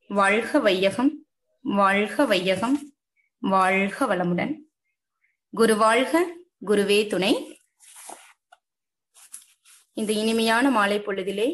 வாழ்க வையகம் வாழ்க வையகம் வாழ்க வளமுடன் குரு வாழ்க குருவே துணை இந்த இனிமையான மாலை பொழுதிலே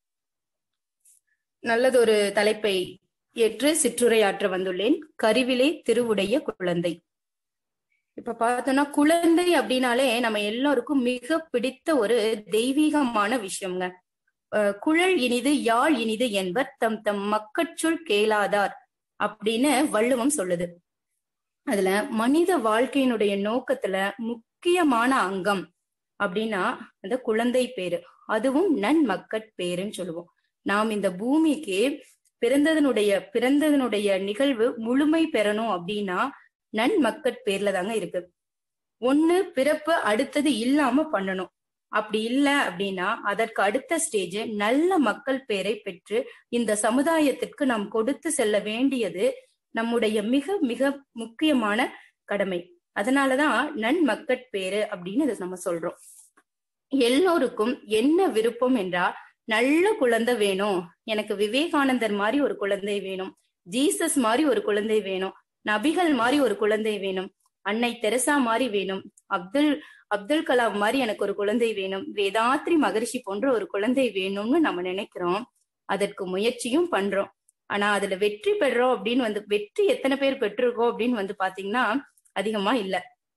நல்லதொரு தலைப்பை ஏற்று சிற்றுரையாற்ற வந்துள்ளேன் கருவிலே திருவுடைய குழந்தை இப்ப பார்த்தோம்னா குழந்தை அப்படின்னாலே நம்ம எல்லாருக்கும் மிக பிடித்த ஒரு தெய்வீகமான விஷயம்ங்க அஹ் குழல் இனிது யாழ் இனிது என்பர் தம் தம் மக்கட்சுள் கேளாதார் அப்படின்னு வள்ளுவம் சொல்லுது அதுல மனித வாழ்க்கையினுடைய நோக்கத்துல முக்கியமான அங்கம் அப்படின்னா அந்த குழந்தை பேரு அதுவும் நன்மக்கட் பேருன்னு சொல்லுவோம் நாம் இந்த பூமிக்கு பிறந்ததனுடைய பிறந்ததனுடைய நிகழ்வு முழுமை பெறணும் அப்படின்னா நன்மக்கட் பேர்ல தாங்க இருக்கு ஒண்ணு பிறப்பு அடுத்தது இல்லாம பண்ணணும் அப்படி இல்ல அப்படின்னா அதற்கு அடுத்த ஸ்டேஜ் நல்ல மக்கள் பேரை பெற்று இந்த சமுதாயத்திற்கு நாம் கொடுத்து செல்ல வேண்டியது நம்முடைய மிக மிக முக்கியமான கடமை அதனாலதான் நன்மக்கட் பேரு அப்படின்னு இதை நம்ம சொல்றோம் எல்லோருக்கும் என்ன விருப்பம் என்றா நல்ல குழந்தை வேணும் எனக்கு விவேகானந்தர் மாதிரி ஒரு குழந்தை வேணும் ஜீசஸ் மாதிரி ஒரு குழந்தை வேணும் நபிகள் மாதிரி ஒரு குழந்தை வேணும் அன்னை தெரசா மாதிரி வேணும் அப்துல் அப்துல் கலாம் மாதிரி எனக்கு ஒரு குழந்தை வேணும் வேதாத்ரி மகரிஷி போன்ற ஒரு குழந்தை வேணும்னு நம்ம நினைக்கிறோம் அதற்கு முயற்சியும் பண்றோம் ஆனா அதுல வெற்றி பெறோம் அப்படின்னு வந்து வெற்றி எத்தனை பேர் பெற்றிருக்கோம் அப்படின்னு வந்து பாத்தீங்கன்னா அதிகமா இல்ல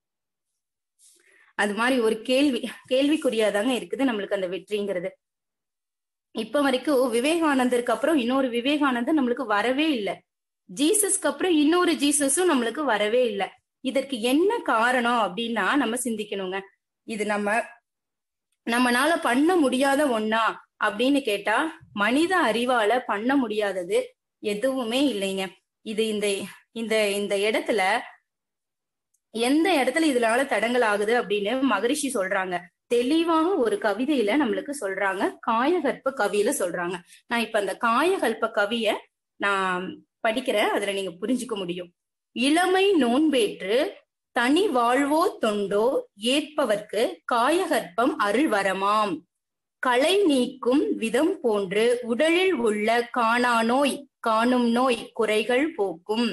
அது மாதிரி ஒரு கேள்வி கேள்விக்குறியாதாங்க இருக்குது நம்மளுக்கு அந்த வெற்றிங்கிறது இப்ப வரைக்கும் விவேகானந்தருக்கு அப்புறம் இன்னொரு விவேகானந்தர் நம்மளுக்கு வரவே இல்லை ஜீசஸ்க்கு அப்புறம் இன்னொரு ஜீசஸும் நம்மளுக்கு வரவே இல்லை இதற்கு என்ன காரணம் அப்படின்னா நம்ம சிந்திக்கணுங்க இது நம்ம நம்மனால பண்ண முடியாத ஒன்னா அப்படின்னு கேட்டா மனித அறிவால பண்ண முடியாதது எதுவுமே இல்லைங்க இது இந்த இந்த இந்த இடத்துல எந்த இடத்துல இதனால தடங்கள் ஆகுது அப்படின்னு மகரிஷி சொல்றாங்க தெளிவாக ஒரு கவிதையில நம்மளுக்கு சொல்றாங்க காயகற்ப கவியில சொல்றாங்க நான் இப்ப அந்த காயகல்ப கவிய நான் படிக்கிறேன் அதுல நீங்க புரிஞ்சுக்க முடியும் இளமை நோன்பேற்று தனி வாழ்வோ தொண்டோ ஏற்பவர்க்கு காயகற்பம் அருள்வரமாம் களை நீக்கும் விதம் போன்று உடலில் உள்ள காணா நோய் காணும் நோய் குறைகள் போக்கும்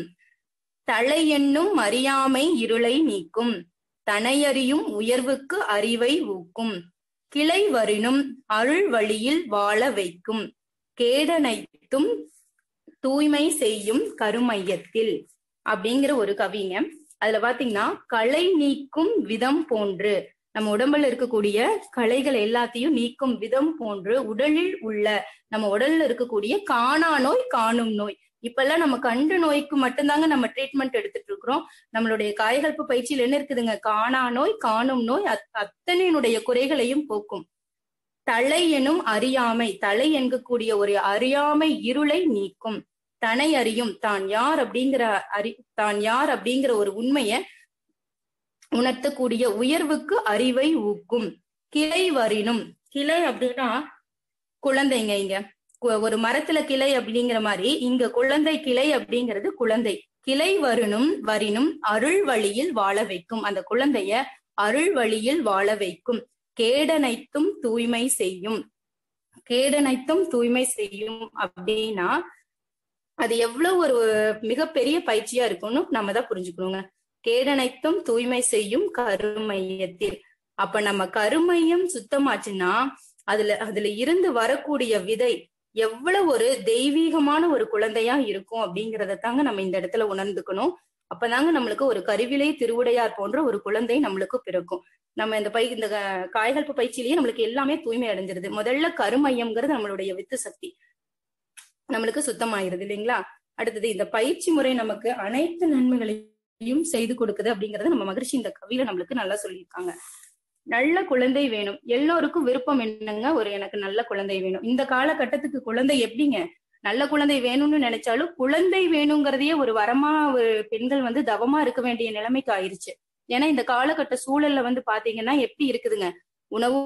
தலை என்னும் அறியாமை இருளை நீக்கும் தனையறியும் உயர்வுக்கு அறிவை ஊக்கும் கிளை வரினும் அருள் வழியில் வாழ வைக்கும் கேடனைத்தும் தூய்மை செய்யும் கருமையத்தில் அப்படிங்கிற ஒரு கவிங்க அதுல பாத்தீங்கன்னா களை நீக்கும் விதம் போன்று நம்ம உடம்புல இருக்கக்கூடிய களைகள் எல்லாத்தையும் நீக்கும் விதம் போன்று உடலில் உள்ள நம்ம உடல்ல இருக்கக்கூடிய காணா நோய் காணும் நோய் இப்ப எல்லாம் நம்ம கண்டு நோய்க்கு மட்டும்தாங்க நம்ம ட்ரீட்மெண்ட் எடுத்துட்டு இருக்கிறோம் நம்மளுடைய காயகல்ப பயிற்சியில் என்ன இருக்குதுங்க காணா நோய் காணும் நோய் அத்தனையினுடைய குறைகளையும் போக்கும் தலை எனும் அறியாமை தலை என்கக்கூடிய ஒரு அறியாமை இருளை நீக்கும் தனை அறியும் தான் யார் அப்படிங்கிற அறி தான் யார் அப்படிங்கிற ஒரு உண்மைய உணர்த்தக்கூடிய உயர்வுக்கு அறிவை ஊக்கும் கிளை வரினும் கிளை அப்படின்னா குழந்தைங்க இங்க ஒரு மரத்துல கிளை அப்படிங்கிற மாதிரி இங்க குழந்தை கிளை அப்படிங்கிறது குழந்தை கிளை வருணும் வரினும் அருள் வழியில் வாழ வைக்கும் அந்த குழந்தைய அருள் வழியில் வாழ வைக்கும் கேடனைத்தும் தூய்மை செய்யும் கேடனைத்தும் தூய்மை செய்யும் அப்படின்னா அது எவ்வளவு ஒரு மிகப்பெரிய பயிற்சியா இருக்கும்னு நம்ம தான் புரிஞ்சுக்கணுங்க கேடனைத்தும் தூய்மை செய்யும் கருமையத்தில் அப்ப நம்ம கருமையம் சுத்தமாச்சுன்னா அதுல அதுல இருந்து வரக்கூடிய விதை எவ்வளவு ஒரு தெய்வீகமான ஒரு குழந்தையா இருக்கும் அப்படிங்கறத தாங்க நம்ம இந்த இடத்துல உணர்ந்துக்கணும் அப்பதாங்க நம்மளுக்கு ஒரு கருவிலை திருவுடையார் போன்ற ஒரு குழந்தை நம்மளுக்கு பிறக்கும் நம்ம இந்த பை இந்த காய்கல்ப பயிற்சியிலேயே நம்மளுக்கு எல்லாமே தூய்மை அடைஞ்சிருது முதல்ல கருமையம்ங்கிறது நம்மளுடைய வித்து சக்தி நம்மளுக்கு சுத்தமாயிருது இல்லைங்களா அடுத்தது இந்த பயிற்சி முறை நமக்கு அனைத்து நன்மைகளையும் செய்து கொடுக்குது அப்படிங்கறத நம்ம மகிழ்ச்சி இந்த கவியில நம்மளுக்கு நல்லா சொல்லியிருக்காங்க நல்ல குழந்தை வேணும் எல்லோருக்கும் விருப்பம் என்னங்க ஒரு எனக்கு நல்ல குழந்தை வேணும் இந்த காலகட்டத்துக்கு குழந்தை எப்படிங்க நல்ல குழந்தை வேணும்னு நினைச்சாலும் குழந்தை வேணுங்கிறதையே ஒரு வரமா ஒரு பெண்கள் வந்து தவமா இருக்க வேண்டிய நிலைமைக்கு ஆயிருச்சு ஏன்னா இந்த காலகட்ட சூழல்ல வந்து பாத்தீங்கன்னா எப்படி இருக்குதுங்க உணவு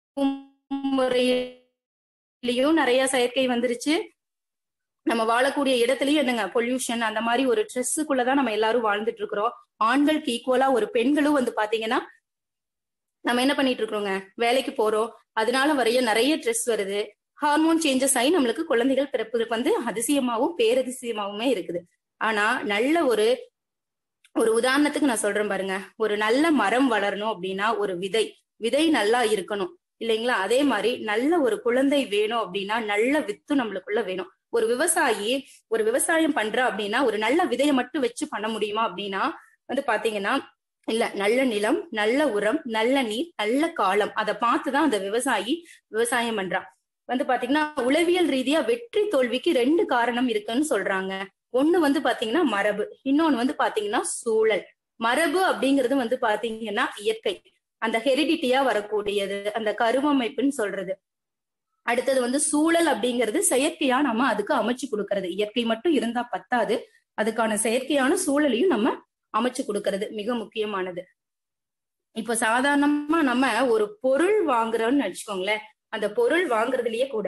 முறையிலையும் நிறைய செயற்கை வந்துருச்சு நம்ம வாழக்கூடிய இடத்துலயும் என்னங்க பொல்யூஷன் அந்த மாதிரி ஒரு ட்ரெஸ்ஸுக்குள்ளதான் நம்ம எல்லாரும் வாழ்ந்துட்டு இருக்கிறோம் ஆண்களுக்கு ஈக்குவலா ஒரு பெண்களும் வந்து பாத்தீங்கன்னா நம்ம என்ன பண்ணிட்டு இருக்கிறோங்க வேலைக்கு போறோம் அதனால வரைய நிறைய ட்ரெஸ் வருது ஹார்மோன் சேஞ்சஸ் ஆகி நம்மளுக்கு குழந்தைகள் பிறப்பதற்கு வந்து அதிசயமாவும் பேரதிசயமாவுமே இருக்குது ஆனா நல்ல ஒரு ஒரு உதாரணத்துக்கு நான் சொல்றேன் பாருங்க ஒரு நல்ல மரம் வளரணும் அப்படின்னா ஒரு விதை விதை நல்லா இருக்கணும் இல்லைங்களா அதே மாதிரி நல்ல ஒரு குழந்தை வேணும் அப்படின்னா நல்ல வித்து நம்மளுக்குள்ள வேணும் ஒரு விவசாயி ஒரு விவசாயம் பண்ற அப்படின்னா ஒரு நல்ல விதையை மட்டும் வச்சு பண்ண முடியுமா அப்படின்னா வந்து பாத்தீங்கன்னா இல்ல நல்ல நிலம் நல்ல உரம் நல்ல நீர் நல்ல காலம் அதை பார்த்துதான் அந்த விவசாயி விவசாயம் பண்றான் வந்து பாத்தீங்கன்னா உளவியல் ரீதியா வெற்றி தோல்விக்கு ரெண்டு காரணம் இருக்குன்னு சொல்றாங்க ஒண்ணு வந்து பாத்தீங்கன்னா மரபு இன்னொன்னு வந்து பாத்தீங்கன்னா சூழல் மரபு அப்படிங்கிறது வந்து பாத்தீங்கன்னா இயற்கை அந்த ஹெரிடிட்டியா வரக்கூடியது அந்த கருவமைப்புன்னு சொல்றது அடுத்தது வந்து சூழல் அப்படிங்கிறது செயற்கையா நம்ம அதுக்கு அமைச்சு கொடுக்கறது இயற்கை மட்டும் இருந்தா பத்தாது அதுக்கான செயற்கையான சூழலையும் நம்ம அமைச்சு கொடுக்கறது மிக முக்கியமானது இப்ப சாதாரணமா நம்ம ஒரு பொருள் வாங்குறோம்னு வச்சுக்கோங்களேன் அந்த பொருள் வாங்குறதுலயே கூட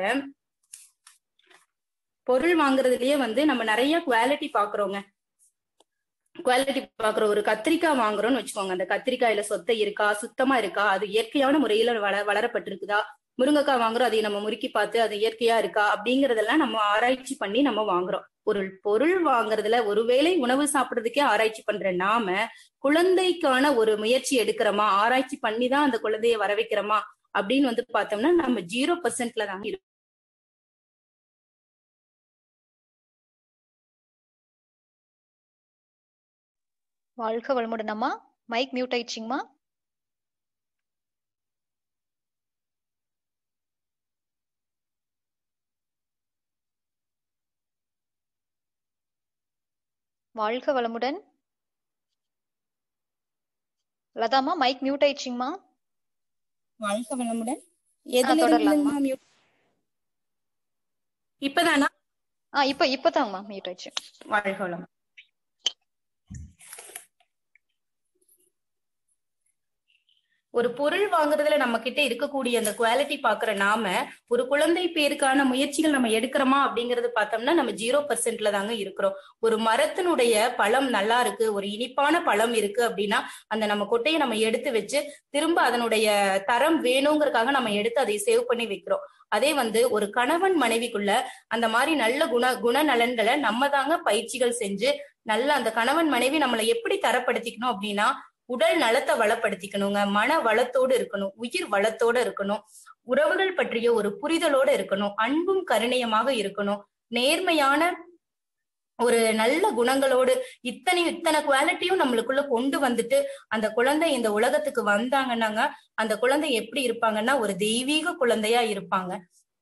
பொருள் வாங்குறதுலயே வந்து நம்ம நிறைய குவாலிட்டி பாக்குறோங்க குவாலிட்டி பாக்குற ஒரு கத்திரிக்காய் வாங்குறோம்னு வச்சுக்கோங்க அந்த கத்திரிக்காயில சொத்தை இருக்கா சுத்தமா இருக்கா அது இயற்கையான முறையில வள வளரப்பட்டிருக்குதா முருங்கைக்காய் வாங்குறோம் அதை நம்ம முறுக்கி பார்த்து அது இயற்கையா இருக்கா அப்படிங்கறதெல்லாம் நம்ம ஆராய்ச்சி பண்ணி நம்ம வாங்குறோம் ஒரு பொருள் வாங்குறதுல ஒருவேளை உணவு சாப்பிடுறதுக்கே ஆராய்ச்சி பண்ற நாம குழந்தைக்கான ஒரு முயற்சி எடுக்கிறோமா ஆராய்ச்சி பண்ணி தான் அந்த குழந்தைய வர வைக்கிறோமா அப்படின்னு வந்து பார்த்தோம்னா நம்ம ஜீரோ பர்சன்ட்ல தாங்க இருக்கும் வாழ்க வளமுடன் அம்மா மைக் மியூட் ஆயிடுச்சிங்கம்மா வாழ்க வளமுடன் லதாமா மைக் மியூட் ஆயிடுச்சிங்கம்மா வாழ்க வளமுடன் தொடரலாமா? இப்பதானா ஆ இப்ப இப்பதாங்கம்மா மியூட் ஆயிடுச்சு வாழ்க வளம் ஒரு பொருள் வாங்குறதுல நம்ம கிட்ட இருக்கக்கூடிய அந்த குவாலிட்டி பாக்குற நாம ஒரு குழந்தை பேருக்கான முயற்சிகள் நம்ம எடுக்கிறோமா அப்படிங்கறது பார்த்தோம்னா நம்ம ஜீரோ பர்சன்ட்ல தாங்க இருக்கிறோம் ஒரு மரத்தினுடைய பழம் நல்லா இருக்கு ஒரு இனிப்பான பழம் இருக்கு அப்படின்னா அந்த நம்ம கொட்டையை நம்ம எடுத்து வச்சு திரும்ப அதனுடைய தரம் வேணுங்கிறதுக்காக நம்ம எடுத்து அதை சேவ் பண்ணி வைக்கிறோம் அதே வந்து ஒரு கணவன் மனைவிக்குள்ள அந்த மாதிரி நல்ல குண குணநலன்களை நம்ம தாங்க பயிற்சிகள் செஞ்சு நல்ல அந்த கணவன் மனைவி நம்மளை எப்படி தரப்படுத்திக்கணும் அப்படின்னா உடல் நலத்தை வளப்படுத்திக்கணுங்க மன வளத்தோடு இருக்கணும் உயிர் வளத்தோட இருக்கணும் உறவுகள் பற்றிய ஒரு புரிதலோட இருக்கணும் அன்பும் கருணையமாக இருக்கணும் நேர்மையான ஒரு நல்ல குணங்களோடு இத்தனை இத்தனை குவாலிட்டியும் நம்மளுக்குள்ள கொண்டு வந்துட்டு அந்த குழந்தை இந்த உலகத்துக்கு வந்தாங்கன்னாங்க அந்த குழந்தை எப்படி இருப்பாங்கன்னா ஒரு தெய்வீக குழந்தையா இருப்பாங்க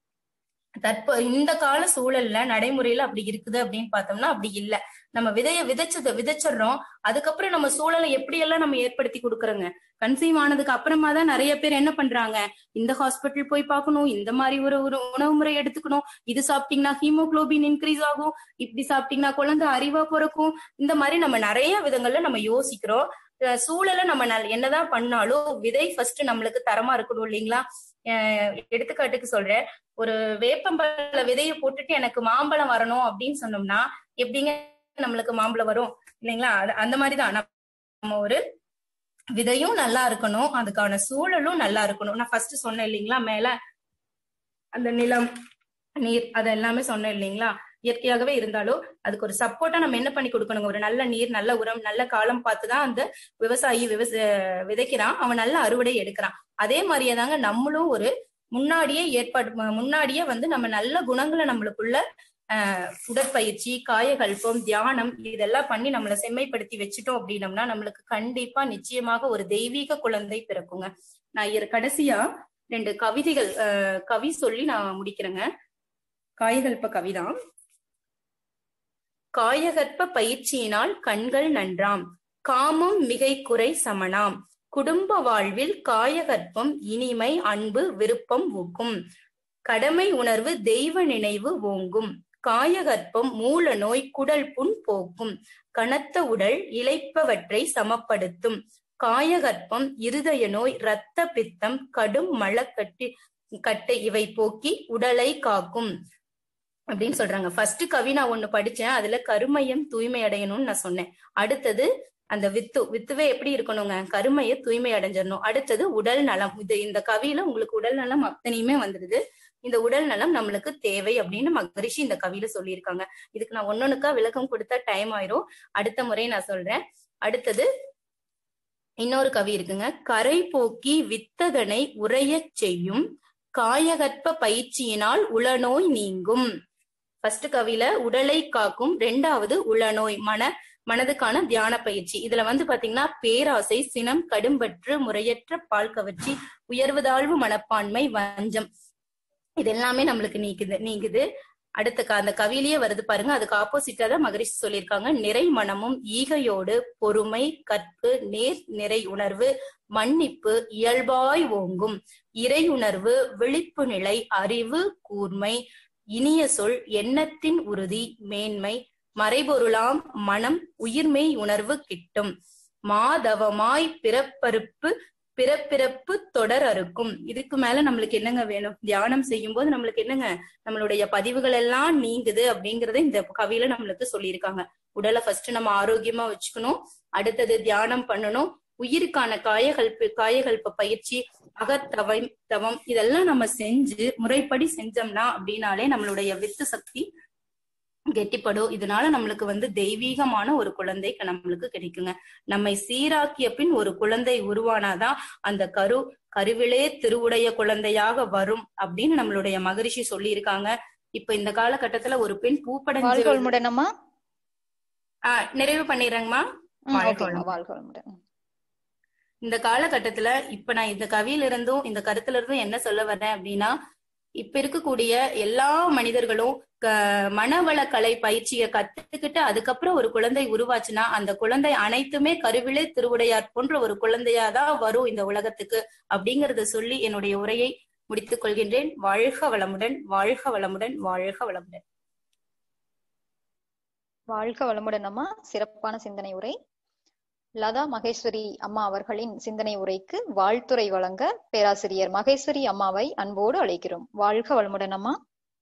தற்ப இந்த கால சூழல்ல நடைமுறையில அப்படி இருக்குது அப்படின்னு பார்த்தோம்னா அப்படி இல்ல நம்ம விதைய விதைச்சத விதைச்சிடுறோம் அதுக்கப்புறம் நம்ம சூழலை எப்படி எல்லாம் நம்ம ஏற்படுத்தி கொடுக்கறோங்க கன்சீவ் ஆனதுக்கு அப்புறமா தான் நிறைய பேர் என்ன பண்றாங்க இந்த ஹாஸ்பிட்டல் போய் பார்க்கணும் இந்த மாதிரி ஒரு ஒரு உணவு முறை எடுத்துக்கணும் இது சாப்பிட்டீங்கன்னா ஹீமோகுளோபின் இன்க்ரீஸ் ஆகும் இப்படி சாப்பிட்டீங்கன்னா குழந்தை அறிவா பிறக்கும் இந்த மாதிரி நம்ம நிறைய விதங்கள்ல நம்ம யோசிக்கிறோம் அஹ் சூழலை நம்ம நல்- என்னதான் பண்ணாலும் விதை ஃபர்ஸ்ட் நம்மளுக்கு தரமா இருக்கணும் இல்லைங்களா அஹ் எடுத்துக்காட்டுக்கு சொல்றேன் ஒரு வேப்பம்பழ விதையை போட்டுட்டு எனக்கு மாம்பழம் வரணும் அப்படின்னு சொன்னோம்னா எப்படிங்க நம்மளுக்கு மாம்பழம் வரும் இல்லைங்களா அது- அந்த மாதிரிதான் நம்ம ஒரு விதையும் நல்லா இருக்கணும் அதுக்கான சூழலும் நல்லா இருக்கணும் நான் ஃபர்ஸ்ட் சொன்னேன் இல்லைங்களா மேல அந்த நிலம் நீர் அது எல்லாமே சொன்னேன் இல்லைங்களா இயற்கையாகவே இருந்தாலும் அதுக்கு ஒரு சப்போர்ட்டா நம்ம என்ன பண்ணி கொடுக்கணுங்க ஒரு நல்ல நீர் நல்ல உரம் நல்ல காலம் பார்த்துதான் அந்த விவசாயி விவச விதைக்கிறான் அவன் நல்ல அறுவடை எடுக்கிறான் அதே மாதிரியே தாங்க நம்மளும் ஒரு முன்னாடியே ஏற்பாடு ம- முன்னாடியே வந்து நம்ம நல்ல குணங்களை நம்மளுக்குள்ள ஆஹ் உடற்பயிற்சி காயகல்பம் தியானம் இதெல்லாம் பண்ணி நம்மளை செம்மைப்படுத்தி வச்சுட்டோம் அப்படின்னம்னா நம்மளுக்கு கண்டிப்பா நிச்சயமாக ஒரு தெய்வீக குழந்தை பிறக்குங்க நான் இரு- கடைசியா ரெண்டு கவிதைகள் ஆஹ் கவி சொல்லி நான் முடிக்கிறேங்க காயகல்ப கவிதான் காயகற்ப பயிற்சியினால் கண்கள் நன்றாம் காமம் மிகை குறை சமனாம் குடும்ப வாழ்வில் காயகற்பம் இனிமை அன்பு விருப்பம் ஊக்கும் கடமை உணர்வு தெய்வ நினைவு ஓங்கும் காயகற்பம் மூல நோய் குடல் புண் போக்கும் கனத்த உடல் இளைப்பவற்றை சமப்படுத்தும் காயகற்பம் இருதய நோய் இரத்த பித்தம் கடும் மலக்கட்டு கட்டு இவை போக்கி உடலை காக்கும் அப்படின்னு சொல்றாங்க ஃபர்ஸ்ட் கவி நான் ஒண்ணு படிச்சேன் அதுல கருமையம் தூய்மை அடையணும்னு நான் சொன்னேன் அடுத்தது அந்த வித்து வித்துவே எப்படி இருக்கணுங்க கருமையை தூய்மை அடைஞ்சிடணும் அடுத்தது உடல் நலம் இது இந்த கவியில உங்களுக்கு உடல் நலம் அத்தனையுமே வந்துடுது இந்த உடல் நலம் நம்மளுக்கு தேவை அப்படின்னு மகரிஷி இந்த கவியில சொல்லியிருக்காங்க இதுக்கு நான் ஒன்னொன்னுக்கா விளக்கம் கொடுத்தா டைம் ஆயிரும் அடுத்த முறை நான் சொல்றேன் அடுத்தது இன்னொரு கவி இருக்குங்க கரை போக்கி வித்தகனை உரையச் செய்யும் காயகற்ப பயிற்சியினால் உளநோய் நீங்கும் ஃபர்ஸ்ட் கவியில உடலை காக்கும் ரெண்டாவது உளநோய் மன மனதுக்கான தியான பயிற்சி இதுல வந்து பாத்தீங்கன்னா பேராசை சினம் கடும்பற்று முறையற்ற பால் கவர்ச்சி உயர்வுதாழ்வு மனப்பான்மை வஞ்சம் இது எல்லாமே நம்மளுக்கு நீக்குது நீங்குது அடுத்த க- அந்த கவியிலேயே வருது பாருங்க அதுக்கு ஆப்போசிட்டா தான் மகரிஷி சொல்லியிருக்காங்க நிறை மனமும் ஈகையோடு பொறுமை கற்பு நேர் நிறை உணர்வு மன்னிப்பு இயல்பாய் ஓங்கும் இறை உணர்வு விழிப்பு நிலை அறிவு கூர்மை இனிய சொல் எண்ணத்தின் உறுதி மேன்மை மறைபொருளாம் மனம் உயிர்மெய் உணர்வு கிட்டும் மாதவமாய் பிறப்பறுப்பு பிறப்பிறப்பு தொடர் அறுக்கும் இதுக்கு மேல நம்மளுக்கு என்னங்க வேணும் தியானம் செய்யும் போது நம்மளுக்கு என்னங்க நம்மளுடைய பதிவுகள் எல்லாம் நீங்குது அப்படிங்கறத இந்த கவியில நம்மளுக்கு சொல்லியிருக்காங்க உடலை ஃபர்ஸ்ட் நம்ம ஆரோக்கியமா வச்சுக்கணும் அடுத்தது தியானம் பண்ணணும் உயிருக்கான காயகல்ப காயகல்ப பயிற்சி அகத்தவம் தவம் இதெல்லாம் நம்ம செஞ்சு முறைப்படி செஞ்சோம்னா அப்படின்னாலே நம்மளுடைய வித்து சக்தி கெட்டிப்படும் இதனால நம்மளுக்கு வந்து தெய்வீகமான ஒரு குழந்தை நம்மளுக்கு கிடைக்குங்க நம்மை சீராக்கிய பின் ஒரு குழந்தை உருவானாதான் அந்த கரு கருவிலே திருவுடைய குழந்தையாக வரும் அப்படின்னு நம்மளுடைய மகரிஷி சொல்லி இருக்காங்க இப்ப இந்த காலகட்டத்துல ஒரு பெண் வாழ்க பூப்படைஞ்சு வளமுடன் அம்மா ஆஹ் நிறைவு பண்ணிடுறேங்கம்மா ம், வாழ்க ஓகேம்மா, வளமுடன். வாழ்க வளமுடன் ம். இந்த காலகட்டத்துல இப்ப நான் இந்த கவியில இருந்தும் இந்த கருத்துல இருந்தும் என்ன சொல்ல வர்றேன் அப்படின்னா இப்ப இருக்கக்கூடிய எல்லா மனிதர்களும் க- மனவள கலை பயிற்சியை கத்துக்கிட்டு அதுக்கப்புறம் ஒரு குழந்தை உருவாச்சுன்னா அந்த குழந்தை அனைத்துமே கருவிலே திருவுடையார் போன்ற ஒரு குழந்தையாதான் வரும் இந்த உலகத்துக்கு அப்படிங்கறத சொல்லி என்னுடைய உரையை முடித்துக் கொள்கின்றேன் வாழ்க வளமுடன் வாழ்க வளமுடன் வாழ்க வளமுடன் வாழ்க வளமுடன் அம்மா சிறப்பான சிந்தனை உரை லதா மகேஸ்வரி அம்மா அவர்களின் சிந்தனை உரைக்கு வாழ்த்துரை வழங்க பேராசிரியர் மகேஸ்வரி அம்மாவை அன்போடு அழைக்கிறோம் வாழ்க வளமுடன் அம்மா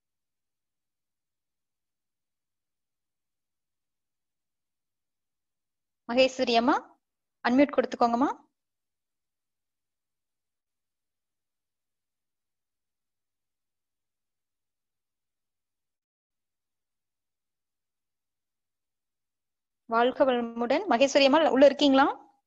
மகேஸ்வரி அம்மா அன்மியூட் கொடுத்துக்கோங்கம்மா வாழ்க வளமுடன் மகேஸ்வரி அம்மா உள்ள இருக்கீங்களா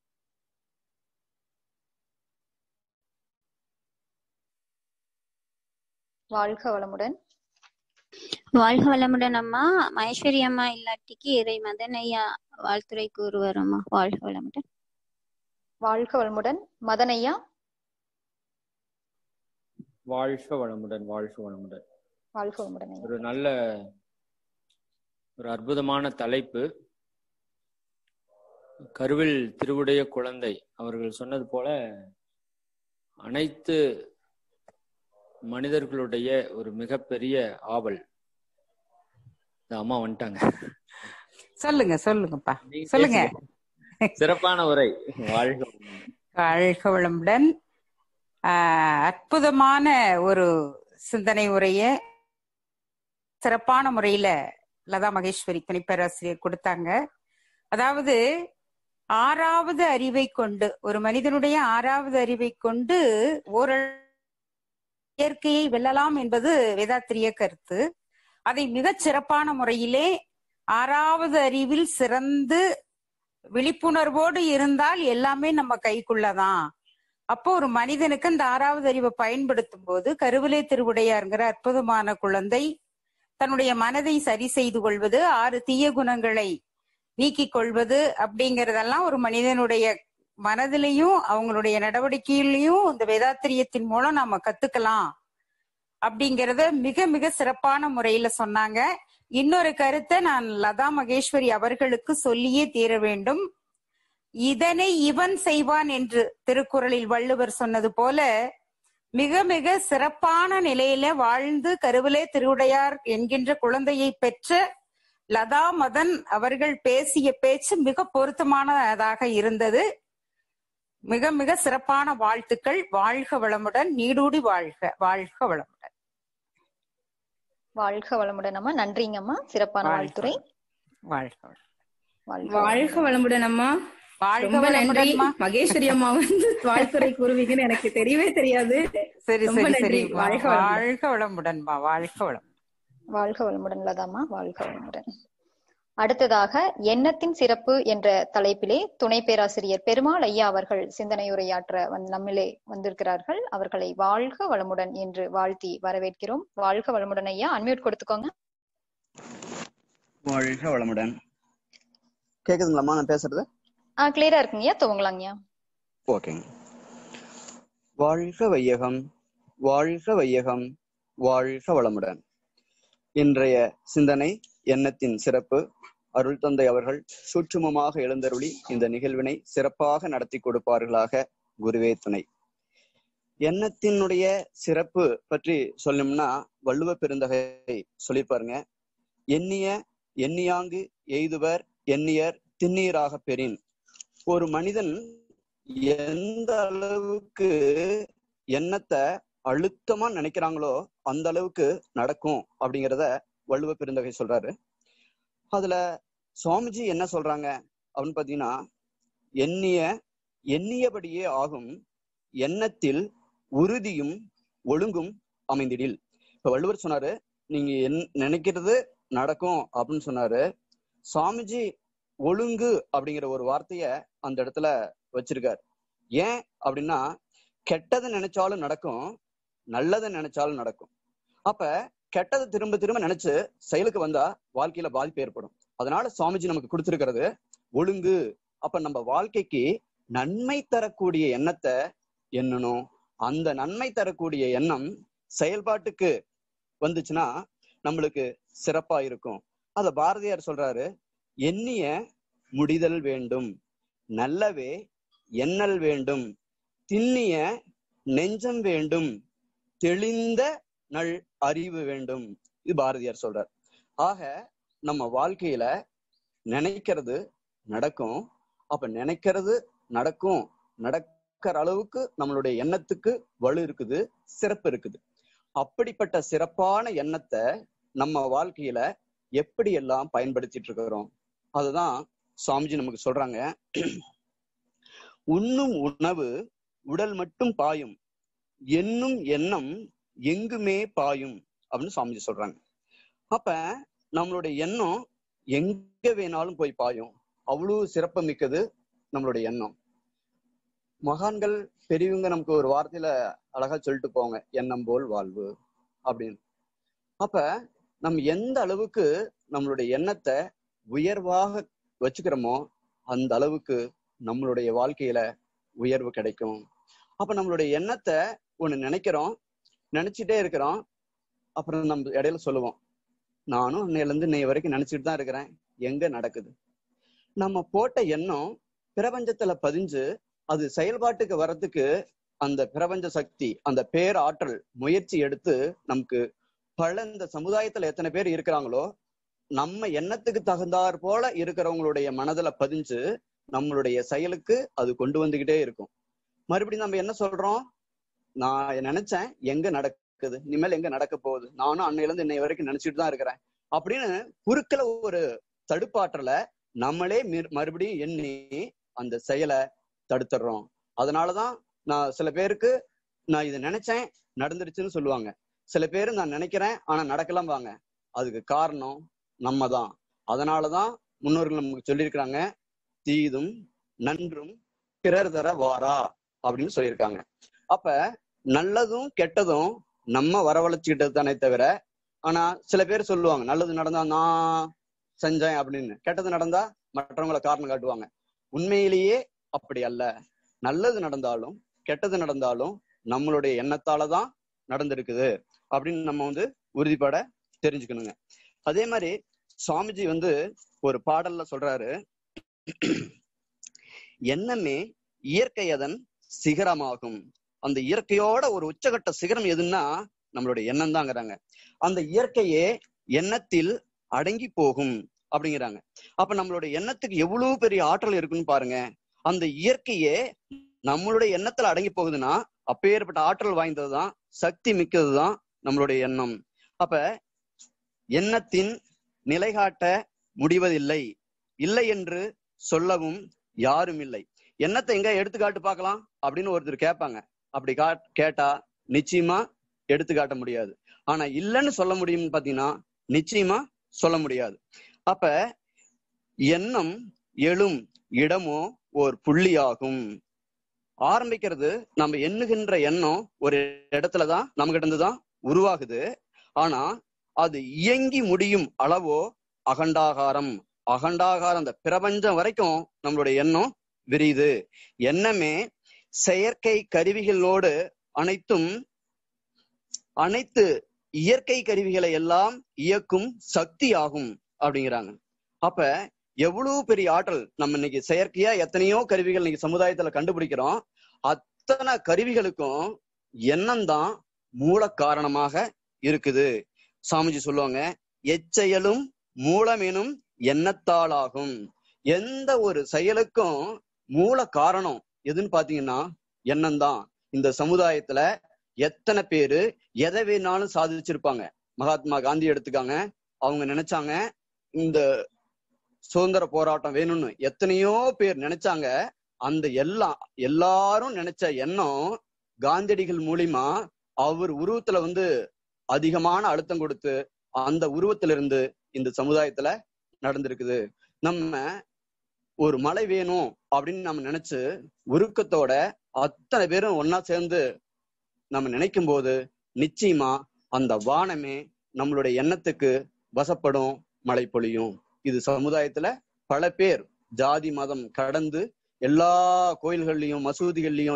வாழ்க வளமுடன் வாழ்க வளமுடன் அம்மா மகேஸ்வரி அம்மா இல்லாட்டிக்கு இறை மதன் ஐயா வாழ்த்துரை கூறுவார் அம்மா வாழ்க வளமுடன் வாழ்க வளமுடன் மதன் ஐயா வாழ்க வளமுடன் வாழ்க வளமுடன் வாழ்க வளமுடன் ஐயா ஒரு நல்ல ஒரு அற்புதமான தலைப்பு கருவில் திருவுடைய குழந்தை அவர்கள் சொன்னது போல அனைத்து மனிதர்களுடைய ஒரு மிகப்பெரிய ஆவல் இந்த அம்மா வந்துட்டாங்க சொல்லுங்க சொல்லுங்கப்பா நீங்க சொல்லுங்க பேசுங்க. சிறப்பான உரை வாழ்க வளமுடன். வாழ்க வளமுடன் ஆஹ், அற்புதமான ஒரு சிந்தனை உரைய சிறப்பான முறையில லதா மகேஸ்வரி துணைப்பேராசிரியர் கொடுத்தாங்க அதாவது ஆறாவது அறிவை கொண்டு ஒரு மனிதனுடைய ஆறாவது அறிவை கொண்டு ஓரளவு இயற்கையை வெல்லலாம் என்பது வேதாத்திரிய கருத்து அதை மிகச் சிறப்பான முறையிலே ஆறாவது அறிவில் சிறந்து விழிப்புணர்வோடு இருந்தால் எல்லாமே நம்ம கைக்குள்ளதான் அப்போ ஒரு மனிதனுக்கு அந்த ஆறாவது அறிவை பயன்படுத்தும் போது கருவிலே திருவுடையாருங்கிற அற்புதமான குழந்தை தன்னுடைய மனதை சரி செய்து கொள்வது ஆறு தீய குணங்களை நீக்கிக் கொள்வது அப்படிங்கறதெல்லாம் ஒரு மனிதனுடைய மனதிலையும் அவங்களுடைய நடவடிக்கையிலையும் இந்த வேதாத்திரியத்தின் மூலம் நாம கத்துக்கலாம் அப்படிங்கறத மிக மிக சிறப்பான முறையில சொன்னாங்க இன்னொரு கருத்தை நான் லதா மகேஸ்வரி அவர்களுக்கு சொல்லியே தீர வேண்டும் இதனை இவன் செய்வான் என்று திருக்குறளில் வள்ளுவர் சொன்னது போல மிக மிக சிறப்பான நிலையில வாழ்ந்து கருவிலே திருவுடையார் என்கின்ற குழந்தையை பெற்ற லதா மதன் அவர்கள் பேசிய பேச்சு மிக பொருத்தமானதாக இருந்தது மிக மிக சிறப்பான வாழ்த்துக்கள் வாழ்க வளமுடன் நீடூடி வாழ்க வாழ்க வளமுடன் வாழ்க வளமுடன் அம்மா நன்றிங்க அம்மா சிறப்பான வாழ்க வாழ்த்துறை வாழ்க வளமுடன். வாழ்க வாழ்க வளமுடன் அம்மா வாழ்க ரொம்ப நன்றி வளமுடன்மா மகேஸ்வரி அம்மா வந்து வாழ்த்துறை கூறுவீங்கன்னு எனக்கு தெரியவே தெரியாது சரி ரொம்ப சரி நன்றி. சரி வாழ்க வளமுடன். வாழ்க வளமுடன்மா வாழ்க வளம் வாழ்க வளமுடன் லதாமா வாழ்க வளமுடன் அடுத்ததாக எண்ணத்தின் சிறப்பு என்ற தலைப்பிலே துணை பேராசிரியர் பெருமாள் ஐயா அவர்கள் சிந்தனையுரையாற்ற வந்து நம்மிலே வந்திருக்கிறார்கள் அவர்களை வாழ்க வளமுடன் என்று வாழ்த்தி வரவேற்கிறோம் வாழ்க வளமுடன் ஐயா அன்மியூட் கொடுத்துக்கோங்க வாழ்க வளமுடன் கேக்குதுங்களாம்மா நான் பேசுறது ஆஹ் கிளியரா இருக்குங்கய்யா துவங்கலாங்கய்யா ஓகேங்க வாழ்க வையகம் வாழ்க வையகம் வாழ்க வளமுடன் இன்றைய சிந்தனை எண்ணத்தின் சிறப்பு அருள் தந்தை அவர்கள் சூட்சுமமாக எழுந்தருளி இந்த நிகழ்வினை சிறப்பாக நடத்தி கொடுப்பார்களாக குருவே துணை எண்ணத்தினுடைய சிறப்பு பற்றி சொல்லணும்னா வள்ளுவ பெருந்தகை சொல்லிப்பாருங்க எண்ணிய எண்ணியாங்கு எய்துவர் எண்ணியர் திண்ணீராக பெறின் ஒரு மனிதன் எந்த அளவுக்கு எண்ணத்தை அழுத்தமா நினைக்கிறாங்களோ அந்த அளவுக்கு நடக்கும் அப்படிங்கிறத வள்ளுவ பெருந்தகை சொல்றாரு அதுல சுவாமிஜி என்ன சொல்றாங்க அப்படின்னு பாத்தீங்கன்னா எண்ணிய எண்ணியபடியே ஆகும் எண்ணத்தில் உறுதியும் ஒழுங்கும் அமைந்திடில் இப்ப வள்ளுவர் சொன்னாரு நீங்க என் நினைக்கிறது நடக்கும் அப்படின்னு சொன்னாரு சுவாமிஜி ஒழுங்கு அப்படிங்கிற ஒரு வார்த்தைய அந்த இடத்துல வச்சிருக்காரு ஏன் அப்படின்னா கெட்டதை நினைச்சாலும் நடக்கும் நல்லதை நினைச்சாலும் நடக்கும் அப்ப கெட்டதை திரும்ப திரும்ப நினைச்சு செயலுக்கு வந்தா வாழ்க்கையில பாதிப்பு ஏற்படும் அதனால சுவாமிஜி நமக்கு கொடுத்திருக்கிறது ஒழுங்கு அப்ப நம்ம வாழ்க்கைக்கு நன்மை தரக்கூடிய எண்ணத்தை எண்ணணும் அந்த நன்மை தரக்கூடிய எண்ணம் செயல்பாட்டுக்கு வந்துச்சுன்னா நம்மளுக்கு சிறப்பா இருக்கும் அத பாரதியார் சொல்றாரு எண்ணிய முடிதல் வேண்டும் நல்லவே எண்ணல் வேண்டும் திண்ணிய நெஞ்சம் வேண்டும் தெளிந்த நல் அறிவு வேண்டும் இது பாரதியார் சொல்றார் ஆக நம்ம வாழ்க்கையில நினைக்கிறது நடக்கும் அப்ப நினைக்கிறது நடக்கும் நடக்கிற அளவுக்கு நம்மளுடைய எண்ணத்துக்கு வலு இருக்குது சிறப்பு இருக்குது அப்படிப்பட்ட சிறப்பான எண்ணத்தை நம்ம வாழ்க்கையில எப்படி எல்லாம் பயன்படுத்திட்டு இருக்கிறோம் அதுதான் சுவாமிஜி நமக்கு சொல்றாங்க உண்ணும் உணவு உடல் மட்டும் பாயும் என்னும் எண்ணம் எங்குமே பாயும் அப்படின்னு சுவாமிஜி சொல்றாங்க அப்ப நம்மளுடைய எண்ணம் எங்க வேணாலும் போய் பாயும் அவ்வளவு சிறப்பு மிக்கது நம்மளுடைய எண்ணம் மகான்கள் பெரியவங்க நமக்கு ஒரு வார்த்தையில அழகா சொல்லிட்டு போவாங்க எண்ணம் போல் வாழ்வு அப்படின்னு அப்ப நம்ம எந்த அளவுக்கு நம்மளுடைய எண்ணத்தை உயர்வாக வச்சுக்கிறோமோ அந்த அளவுக்கு நம்மளுடைய வாழ்க்கையில உயர்வு கிடைக்கும் அப்ப நம்மளுடைய எண்ணத்தை ஒண்ணு நினைக்கிறோம் நினைச்சிட்டே இருக்கிறோம் அப்புறம் நம்ம இடையில சொல்லுவோம் நானும் அன்னையில இருந்து இன்னைய வரைக்கும் நினைச்சிட்டு தான் இருக்கிறேன் எங்க நடக்குது நம்ம போட்ட எண்ணம் பிரபஞ்சத்துல பதிஞ்சு அது செயல்பாட்டுக்கு வர்றதுக்கு அந்த பிரபஞ்ச சக்தி அந்த பேர் ஆற்றல் முயற்சி எடுத்து நமக்கு பல இந்த சமுதாயத்துல எத்தனை பேர் இருக்கிறாங்களோ நம்ம எண்ணத்துக்கு தகுந்தாற் போல இருக்கிறவங்களுடைய மனதுல பதிஞ்சு நம்மளுடைய செயலுக்கு அது கொண்டு வந்துகிட்டே இருக்கும் மறுபடியும் நம்ம என்ன சொல்றோம் நான் நினைச்சேன் எங்க நடக்குது இனிமேல் எங்க நடக்க போகுது நானும் அன்னையில இருந்து இன்னை வரைக்கும் நினைச்சிட்டு தான் இருக்கிறேன் அப்படின்னு குறுக்கல ஒரு தடுப்பாற்றலை நம்மளே மறுபடியும் எண்ணி அந்த செயலை தடுத்துடுறோம் அதனாலதான் நான் சில பேருக்கு நான் இதை நினைச்சேன் நடந்துருச்சுன்னு சொல்லுவாங்க சில பேர் நான் நினைக்கிறேன் ஆனா நடக்கலாம் வாங்க அதுக்கு காரணம் நம்ம தான் அதனாலதான் முன்னோர்கள் நமக்கு சொல்லியிருக்கிறாங்க தீதும் நன்றும் பிறர் தர வாரா அப்படின்னு சொல்லியிருக்காங்க அப்ப நல்லதும் கெட்டதும் நம்ம வரவழைச்சுக்கிட்டது தானே தவிர ஆனா சில பேர் சொல்லுவாங்க நல்லது நடந்தா நான் செஞ்சேன் அப்படின்னு கெட்டது நடந்தா மற்றவங்களை காரணம் காட்டுவாங்க உண்மையிலேயே அப்படி அல்ல நல்லது நடந்தாலும் கெட்டது நடந்தாலும் நம்மளுடைய எண்ணத்தாலதான் நடந்திருக்குது அப்படின்னு நம்ம வந்து உறுதிப்பட தெரிஞ்சுக்கணுங்க அதே மாதிரி சுவாமிஜி வந்து ஒரு பாடல்ல சொல்றாரு எண்ணமே இயற்கை அதன் சிகரமாகும் அந்த இயற்கையோட ஒரு உச்சகட்ட சிகரம் எதுன்னா நம்மளுடைய எண்ணம் தாங்கிறாங்க அந்த இயற்கையே எண்ணத்தில் அடங்கி போகும் அப்படிங்கிறாங்க அப்ப நம்மளுடைய எண்ணத்துக்கு எவ்வளவு பெரிய ஆற்றல் இருக்குன்னு பாருங்க அந்த இயற்கையே நம்மளுடைய எண்ணத்துல அடங்கி போகுதுன்னா அப்பேற்பட்ட ஆற்றல் வாய்ந்ததுதான் சக்தி மிக்கதுதான் நம்மளுடைய எண்ணம் அப்ப எண்ணத்தின் நிலைகாட்ட முடிவதில்லை இல்லை என்று சொல்லவும் யாரும் இல்லை எண்ணத்தை எங்க எடுத்துக்காட்டு பார்க்கலாம் அப்படின்னு ஒருத்தர் கேட்பாங்க அப்படி கா கேட்டா நிச்சயமா எடுத்துக்காட்ட முடியாது ஆனா இல்லைன்னு சொல்ல முடியும்னு பாத்தீங்கன்னா நிச்சயமா சொல்ல முடியாது அப்ப எண்ணம் எழும் இடமோ ஒரு புள்ளியாகும் ஆரம்பிக்கிறது நம்ம எண்ணுகின்ற எண்ணம் ஒரு இடத்துலதான் நம்ம கிட்ட இருந்துதான் உருவாகுது ஆனா அது இயங்கி முடியும் அளவோ அகண்டாகாரம் அகண்டாகாரம் அந்த பிரபஞ்சம் வரைக்கும் நம்மளுடைய எண்ணம் விரியுது எண்ணமே செயற்கை கருவிகளோடு அனைத்தும் அனைத்து இயற்கை கருவிகளை எல்லாம் இயக்கும் சக்தி ஆகும் அப்படிங்கிறாங்க அப்ப எவ்வளவு பெரிய ஆற்றல் நம்ம இன்னைக்கு செயற்கையா எத்தனையோ கருவிகள் இன்னைக்கு சமுதாயத்துல கண்டுபிடிக்கிறோம் அத்தனை கருவிகளுக்கும் எண்ணம் தான் மூல காரணமாக இருக்குது சாமிஜி சொல்லுவாங்க எச்செயலும் மூலமெனும் எண்ணத்தாலாகும் எந்த ஒரு செயலுக்கும் மூல காரணம் எதுன்னு பாத்தீங்கன்னா எண்ணம் தான் இந்த சமுதாயத்துல எத்தனை பேரு எதை வேணாலும் சாதிச்சிருப்பாங்க மகாத்மா காந்தி எடுத்துக்காங்க அவங்க நினைச்சாங்க இந்த சுதந்திர போராட்டம் வேணும்னு எத்தனையோ பேர் நினைச்சாங்க அந்த எல்லாம் எல்லாரும் நினைச்ச எண்ணம் காந்தியடிகள் மூலியமா அவர் உருவத்துல வந்து அதிகமான அழுத்தம் கொடுத்து அந்த உருவத்துல இருந்து இந்த சமுதாயத்துல நடந்திருக்குது நம்ம ஒரு மழை வேணும் அப்படின்னு நம்ம நினைச்சு உருக்கத்தோட அத்தனை பேரும் ஒன்னா சேர்ந்து நம்ம நினைக்கும் போது நிச்சயமா அந்த வானமே நம்மளுடைய எண்ணத்துக்கு வசப்படும் மழை பொழியும் இது சமுதாயத்துல பல பேர் ஜாதி மதம் கடந்து எல்லா கோயில்கள்லயும் மசூதிகள்லயும்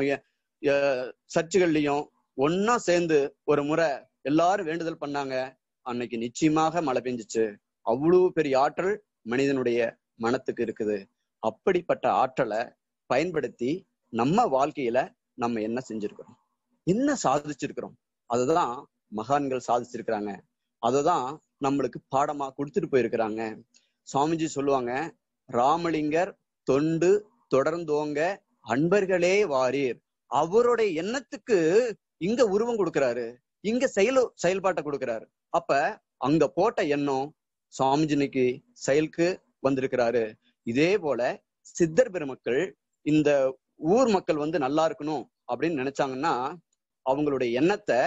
சர்ச்சுகள்லயும் ஒன்னா சேர்ந்து ஒரு முறை எல்லாரும் வேண்டுதல் பண்ணாங்க அன்னைக்கு நிச்சயமாக மழை பெஞ்சிச்சு அவ்வளவு பெரிய ஆற்றல் மனிதனுடைய மனத்துக்கு இருக்குது அப்படிப்பட்ட ஆற்றலை பயன்படுத்தி நம்ம வாழ்க்கையில நம்ம என்ன செஞ்சிருக்கிறோம் என்ன சாதிச்சிருக்கிறோம் அதுதான் மகான்கள் சாதிச்சிருக்கிறாங்க அததான் நம்மளுக்கு பாடமா கொடுத்துட்டு போயிருக்கிறாங்க சுவாமிஜி சொல்லுவாங்க ராமலிங்கர் தொண்டு தொடர்ந்தோங்க அன்பர்களே வாரீர் அவருடைய எண்ணத்துக்கு இங்க உருவம் கொடுக்கிறாரு இங்க செயல் செயல்பாட்டை கொடுக்கிறாரு அப்ப அங்க போட்ட எண்ணம் சுவாமிஜினிக்கு செயலுக்கு வந்திருக்கிறாரு இதே போல சித்தர் பெருமக்கள் இந்த ஊர் மக்கள் வந்து நல்லா இருக்கணும் அப்படின்னு நினைச்சாங்கன்னா அவங்களுடைய எண்ணத்தை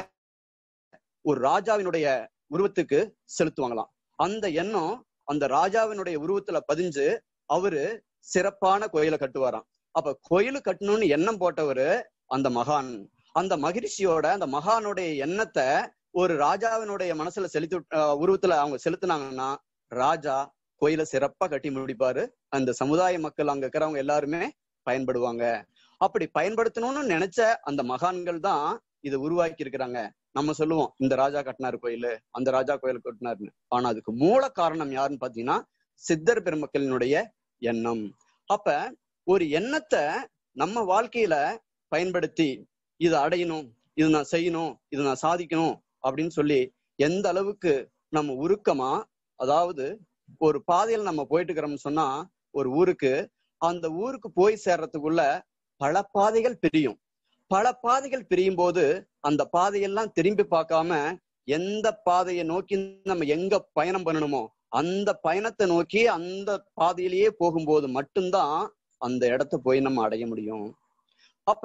ஒரு ராஜாவினுடைய உருவத்துக்கு செலுத்துவாங்களாம் அந்த எண்ணம் அந்த ராஜாவினுடைய உருவத்துல பதிஞ்சு அவரு சிறப்பான கோயிலை கட்டுவாராம் அப்ப கோயிலு கட்டணும்னு எண்ணம் போட்டவரு அந்த மகான் அந்த மகிழ்ச்சியோட அந்த மகானுடைய எண்ணத்தை ஒரு ராஜாவினுடைய மனசுல செலுத்தி உருவத்துல அவங்க செலுத்தினாங்கன்னா ராஜா கோயில சிறப்பா கட்டி முடிப்பாரு அந்த சமுதாய மக்கள் அங்க இருக்கிறவங்க எல்லாருமே பயன்படுவாங்க அப்படி பயன்படுத்தணும்னு நினைச்ச அந்த மகான்கள் தான் இதை உருவாக்கி இருக்கிறாங்க நம்ம சொல்லுவோம் இந்த ராஜா கட்டினாரு கோயிலு அந்த ராஜா கோயில் கட்டினாருன்னு ஆனா அதுக்கு மூல காரணம் யாருன்னு பாத்தீங்கன்னா சித்தர் பெருமக்களினுடைய எண்ணம் அப்ப ஒரு எண்ணத்தை நம்ம வாழ்க்கையில பயன்படுத்தி இதை அடையணும் இது நான் செய்யணும் இது நான் சாதிக்கணும் அப்படின்னு சொல்லி எந்த அளவுக்கு நம்ம உருக்கமா அதாவது ஒரு பாதையில நம்ம போயிட்டு இருக்கிறோம்னு சொன்னா ஒரு ஊருக்கு அந்த ஊருக்கு போய் சேர்றதுக்குள்ள பல பாதைகள் பிரியும் பல பாதைகள் பிரியும் போது அந்த பாதையெல்லாம் திரும்பி பார்க்காம எந்த பாதையை நோக்கி நம்ம எங்க பயணம் பண்ணணுமோ அந்த பயணத்தை நோக்கி அந்த பாதையிலேயே போகும்போது மட்டும்தான் அந்த இடத்த போய் நம்ம அடைய முடியும் அப்ப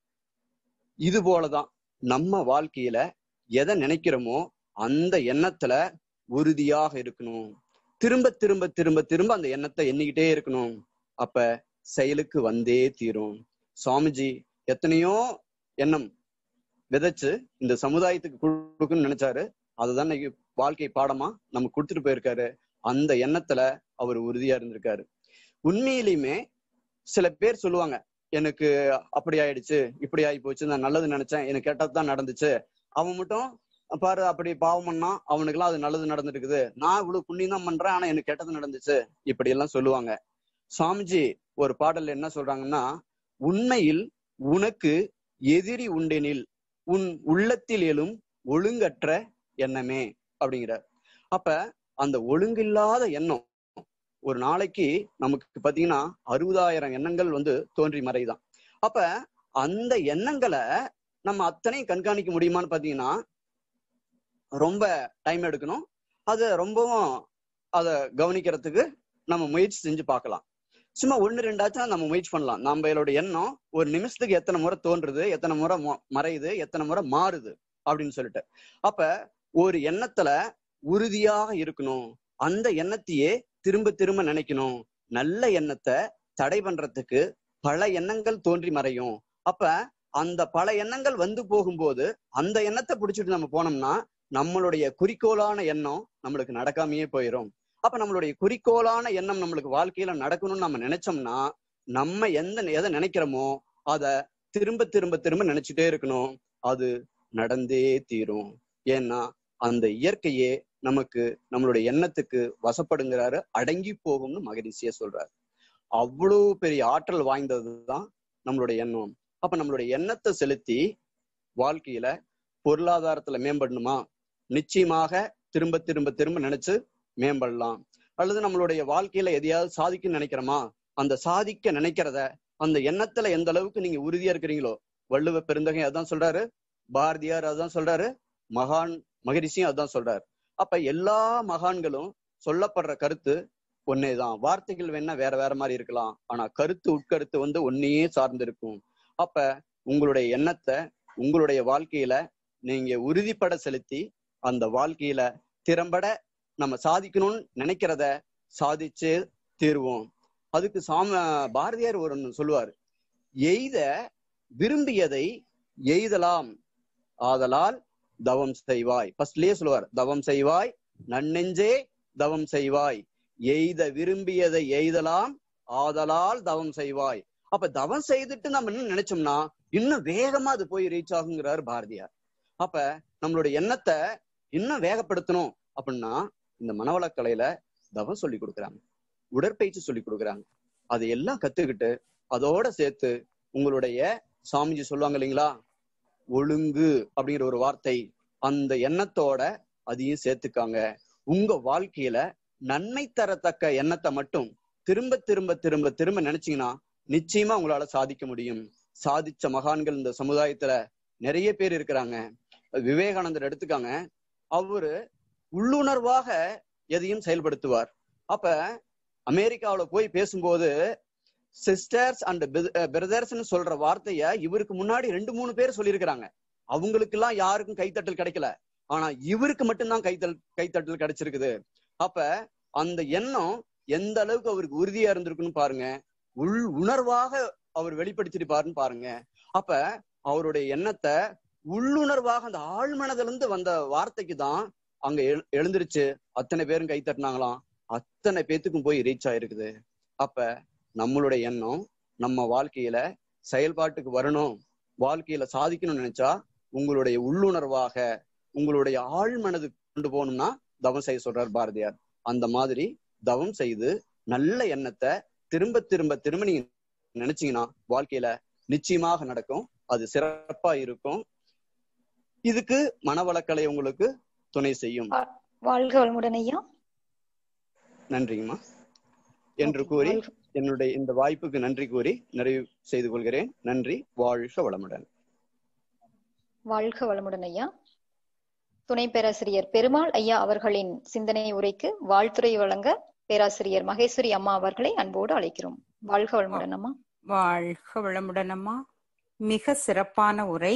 இது போலதான் நம்ம வாழ்க்கையில எதை நினைக்கிறோமோ அந்த எண்ணத்துல உறுதியாக இருக்கணும் திரும்ப திரும்ப திரும்ப திரும்ப அந்த எண்ணத்தை எண்ணிக்கிட்டே இருக்கணும் அப்ப செயலுக்கு வந்தே தீரும் சுவாமிஜி எத்தனையோ எண்ணம் விதைச்சு இந்த சமுதாயத்துக்கு கொடுக்குன்னு நினைச்சாரு அதுதான் இன்னைக்கு வாழ்க்கை பாடமா நம்ம கொடுத்துட்டு போயிருக்காரு அந்த எண்ணத்துல அவர் உறுதியா இருந்திருக்காரு உண்மையிலுமே சில பேர் சொல்லுவாங்க எனக்கு அப்படி ஆயிடுச்சு இப்படி ஆகி போச்சு நான் நல்லது நினைச்சேன் எனக்கு கெட்டதுதான் நடந்துச்சு அவன் மட்டும் பாரு அப்படி பாவம் பண்ணா அவனுக்கு எல்லாம் அது நல்லது நடந்துருக்குது நான் இவ்வளவு புண்ணியம் தான் பண்றேன் ஆனா எனக்கு கெட்டது நடந்துச்சு இப்படி எல்லாம் சொல்லுவாங்க சுவாமிஜி ஒரு பாடல்ல என்ன சொல்றாங்கன்னா உண்மையில் உனக்கு எதிரி உண்டெனில் உன் உள்ளத்தில் எழும் ஒழுங்கற்ற எண்ணமே அப்படிங்கிறார் அப்ப அந்த ஒழுங்கில்லாத எண்ணம் ஒரு நாளைக்கு நமக்கு பாத்தீங்கன்னா அறுபதாயிரம் எண்ணங்கள் வந்து தோன்றி மறைதான் அப்ப அந்த எண்ணங்களை நம்ம அத்தனையும் கண்காணிக்க முடியுமான்னு பாத்தீங்கன்னா ரொம்ப டைம் எடுக்கணும் அதை ரொம்பவும் அதை கவனிக்கிறதுக்கு நம்ம முயற்சி செஞ்சு பார்க்கலாம் சும்மா ஒண்ணு ரெண்டாச்சும் நம்ம முயற்சி பண்ணலாம் நம்மளோட எண்ணம் ஒரு நிமிஷத்துக்கு எத்தனை முறை தோன்றுது எத்தனை முறை மொ- மறையுது எத்தனை முறை மாறுது அப்படின்னு சொல்லிட்டு அப்ப ஒரு எண்ணத்துல உறுதியாக இருக்கணும் அந்த எண்ணத்தையே திரும்ப திரும்ப நினைக்கணும் நல்ல எண்ணத்தை தடை பண்றதுக்கு பல எண்ணங்கள் தோன்றி மறையும் அப்ப அந்த பல எண்ணங்கள் வந்து போகும்போது அந்த எண்ணத்தை பிடிச்சிட்டு நம்ம போனோம்னா நம்மளுடைய குறிக்கோளான எண்ணம் நம்மளுக்கு நடக்காமையே போயிடும் அப்ப நம்மளுடைய குறிக்கோளான எண்ணம் நம்மளுக்கு வாழ்க்கையில நடக்கணும்னு நம்ம நினைச்சோம்னா நம்ம எந்த எதை நினைக்கிறோமோ அத திரும்ப திரும்ப திரும்ப நினைச்சிட்டே இருக்கணும் அது நடந்தே தீரும் ஏன்னா அந்த இயற்கையே நமக்கு நம்மளுடைய எண்ணத்துக்கு வசப்படுங்கிறாரு அடங்கி போகும்னு மகரிஷிய சொல்றாரு அவ்வளவு பெரிய ஆற்றல் வாய்ந்ததுதான் நம்மளுடைய எண்ணம் அப்ப நம்மளுடைய எண்ணத்தை செலுத்தி வாழ்க்கையில பொருளாதாரத்துல மேம்படணுமா நிச்சயமாக திரும்ப திரும்ப திரும்ப நினைச்சு மேம்படலாம் அல்லது நம்மளுடைய வாழ்க்கையில எதையாவது சாதிக்க நினைக்கிறோமா அந்த சாதிக்க நினைக்கிறத அந்த எண்ணத்துல எந்த அளவுக்கு நீங்க உறுதியா இருக்கிறீங்களோ வள்ளுவ பெருந்தகை அதான் சொல்றாரு பாரதியார் அதான் சொல்றாரு மகான் மகரிஷியும் அதான் சொல்றாரு அப்ப எல்லா மகான்களும் சொல்லப்படுற கருத்து ஒன்னேதான் வார்த்தைகள் வேணா வேற வேற மாதிரி இருக்கலாம் ஆனா கருத்து உட்கருத்து வந்து ஒன்னையே சார்ந்து இருக்கும் அப்ப உங்களுடைய எண்ணத்தை உங்களுடைய வாழ்க்கையில நீங்க உறுதிப்பட செலுத்தி அந்த வாழ்க்கையில திறம்பட நம்ம சாதிக்கணும்னு நினைக்கிறத சாதிச்சே தீருவோம் அதுக்கு சாம பாரதியார் ஒரு ஒண்ணு சொல்லுவார் எய்த விரும்பியதை எய்தலாம் ஆதலால் தவம் செய்வாய் ஃபர்ஸ்ட்லயே சொல்லுவார் தவம் செய்வாய் நன்னெஞ்சே தவம் செய்வாய் எய்த விரும்பியதை எய்தலாம் ஆதலால் தவம் செய்வாய் அப்ப தவம் செய்துட்டு நம்ம என்ன நினைச்சோம்னா இன்னும் வேகமா அது போய் ரீச் ஆகுங்கிறார் பாரதியார் அப்ப நம்மளுடைய எண்ணத்தை இன்னும் வேகப்படுத்தணும் அப்படின்னா இந்த மனவளக்கலையில தவம் சொல்லி கொடுக்குறாங்க உடற்பயிற்சி சொல்லி கொடுக்குறாங்க அதை எல்லாம் கத்துக்கிட்டு அதோட சேர்த்து உங்களுடைய சாமிஜி சொல்லுவாங்க இல்லைங்களா ஒழுங்கு அப்படிங்கிற ஒரு வார்த்தை அந்த எண்ணத்தோட அதையும் சேர்த்துக்காங்க உங்க வாழ்க்கையில நன்மை தரத்தக்க எண்ணத்தை மட்டும் திரும்ப திரும்ப திரும்ப திரும்ப நினைச்சீங்கன்னா நிச்சயமா உங்களால சாதிக்க முடியும் சாதிச்ச மகான்கள் இந்த சமுதாயத்துல நிறைய பேர் இருக்கிறாங்க விவேகானந்தர் எடுத்துக்காங்க அவரு உள்ளுணர்வாக எதையும் செயல்படுத்துவார் அப்ப அமெரிக்காவுல போய் பேசும்போது சிஸ்டர்ஸ் அண்ட் பிரதர்ஸ்னு சொல்ற வார்த்தைய இவருக்கு முன்னாடி ரெண்டு மூணு பேர் சொல்லியிருக்கிறாங்க அவங்களுக்கு எல்லாம் யாருக்கும் கைத்தட்டல் கிடைக்கல ஆனா இவருக்கு மட்டும்தான் கைத்தல் கைத்தட்டல் கிடைச்சிருக்குது அப்ப அந்த எண்ணம் எந்த அளவுக்கு அவருக்கு உறுதியா இருந்திருக்குன்னு பாருங்க உள் உணர்வாக அவர் வெளிப்படுத்திருப்பாருன்னு பாருங்க அப்ப அவருடைய எண்ணத்தை உள்ளுணர்வாக அந்த ஆழ்மனதுல இருந்து வந்த வார்த்தைக்கு தான் அங்க எழு எழுந்திருச்சு அத்தனை பேரும் கை தட்டினாங்களாம் அத்தனை பேத்துக்கும் போய் ரீச் ஆயிருக்குது அப்ப நம்மளுடைய எண்ணம் நம்ம வாழ்க்கையில செயல்பாட்டுக்கு வரணும் வாழ்க்கையில சாதிக்கணும்னு நினைச்சா உங்களுடைய உள்ளுணர்வாக உங்களுடைய ஆழ்மனது கொண்டு போகணும்னா தவம் செய்ய சொல்றார் பாரதியார் அந்த மாதிரி தவம் செய்து நல்ல எண்ணத்தை திரும்ப திரும்ப திரும்ப நீங்க நினைச்சீங்கன்னா வாழ்க்கையில நிச்சயமாக நடக்கும் அது சிறப்பா இருக்கும் இதுக்கு மனவளக்கலை உங்களுக்கு துணை செய்யும் வாழ்க வளமுடன் ஐயா நன்றிங்கம்மா என்று கூறி வாழ்க- என்னுடைய இந்த வாய்ப்புக்கு நன்றி கூறி நிறைவு செய்து கொள்கிறேன் நன்றி வாழ்க வளமுடன் வாழ்க வளமுடன் ஐயா துணை பேராசிரியர் பெருமாள் ஐயா அவர்களின் சிந்தனை உரைக்கு வாழ்த்துரை வழங்க பேராசிரியர் மகேஸ்வரி அம்மா அவர்களை அன்போடு அழைக்கிறோம் வாழ்க வளமுடன் அம்மா வாழ்க வளமுடன் அம்மா மிக சிறப்பான உரை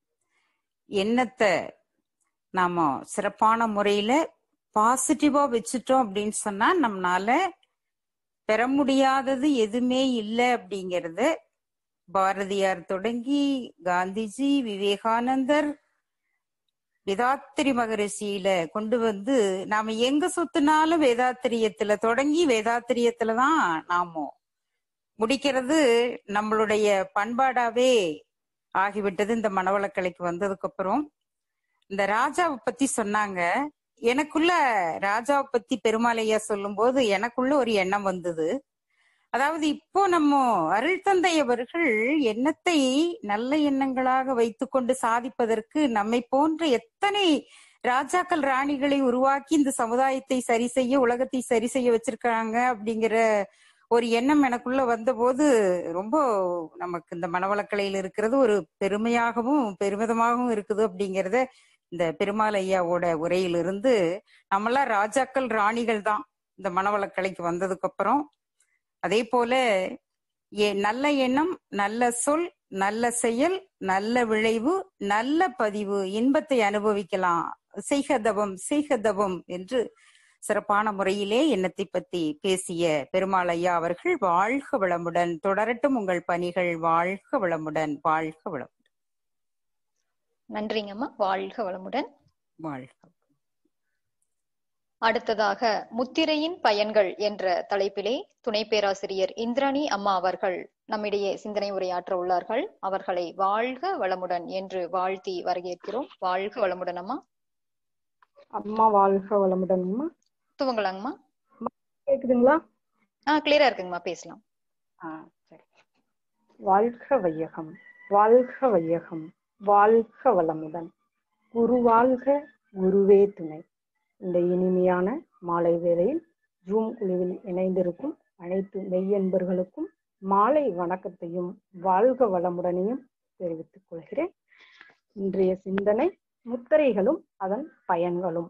எண்ணத்தை நாம சிறப்பான முறையில பாசிட்டிவா வச்சுட்டோம் அப்படின்னு சொன்னா நம்மனால பெற முடியாதது எதுவுமே இல்லை அப்படிங்கறது பாரதியார் தொடங்கி காந்திஜி விவேகானந்தர் வேதாத்திரி மகரிஷியில கொண்டு வந்து நாம எங்க சுத்தினாலும் வேதாத்திரியத்துல தொடங்கி வேதாத்திரியத்துல தான் நாம முடிக்கிறது நம்மளுடைய பண்பாடாவே ஆகிவிட்டது இந்த மனவளக்கலைக்கு வந்ததுக்கு அப்புறம் இந்த ராஜாவை பத்தி சொன்னாங்க எனக்குள்ள ராஜாவை பத்தி பெருமாளையா சொல்லும்போது எனக்குள்ள ஒரு எண்ணம் வந்தது அதாவது இப்போ நம்ம அருள் தந்தை அவர்கள் எண்ணத்தை நல்ல எண்ணங்களாக வைத்துக்கொண்டு சாதிப்பதற்கு நம்மை போன்ற எத்தனை ராஜாக்கள் ராணிகளை உருவாக்கி இந்த சமுதாயத்தை சரி செய்ய உலகத்தை சரி செய்ய வச்சிருக்காங்க அப்படிங்கிற ஒரு எண்ணம் எனக்குள்ள வந்தபோது ரொம்ப நமக்கு இந்த மனவளக்கலையில் இருக்கிறது ஒரு பெருமையாகவும் பெருமிதமாகவும் இருக்குது அப்படிங்கிறத இந்த பெருமாள் ஐயாவோட உரையிலிருந்து நம்மளாம் ராஜாக்கள் ராணிகள் தான் இந்த மனவளக்கலைக்கு வந்ததுக்கு அப்புறம் அதே போல எ- நல்ல எண்ணம் நல்ல சொல் நல்ல செயல் நல்ல விளைவு நல்ல பதிவு இன்பத்தை அனுபவிக்கலாம் செய்கதவம் செய்கதவம் என்று சிறப்பான முறையிலே எண்ணத்தை பத்தி பேசிய பெருமாள் ஐயா அவர்கள் வாழ்க வளமுடன் தொடரட்டும் உங்கள் பணிகள் வாழ்க வளமுடன் வாழ்க வளம் நன்றிங்கம்மா வாழ்க வளமுடன் வாழ்க அடுத்ததாக முத்திரையின் பயன்கள் என்ற தலைப்பிலே துணை பேராசிரியர் இந்திராணி அம்மா அவர்கள் நம்மிடையே சிந்தனை உரையாற்ற உள்ளார்கள் அவர்களை வாழ்க வளமுடன் என்று வாழ்த்தி வரவேற்கிறோம் வாழ்க வளமுடன் அம்மா அம்மா வாழ்க வளமுடன்மா துவங்கலாங்கம்மா கேக்குதுங்களா ஆ கிளியரா இருக்குங்கம்மா பேசலாம் ஆ சரி வாழ்க வையகம் வாழ்க வையகம் வாழ்க வளமுடன் குரு வாழ்க குருவே துணை இந்த இனிமையான மாலை வேளையில் ஜூம் குழுவில் இணைந்திருக்கும் அனைத்து மெய்யன்பர்களுக்கும் மாலை வணக்கத்தையும் வாழ்க வளமுடனையும் தெரிவித்துக் கொள்கிறேன் இன்றைய சிந்தனை முத்திரைகளும் அதன் பயன்களும்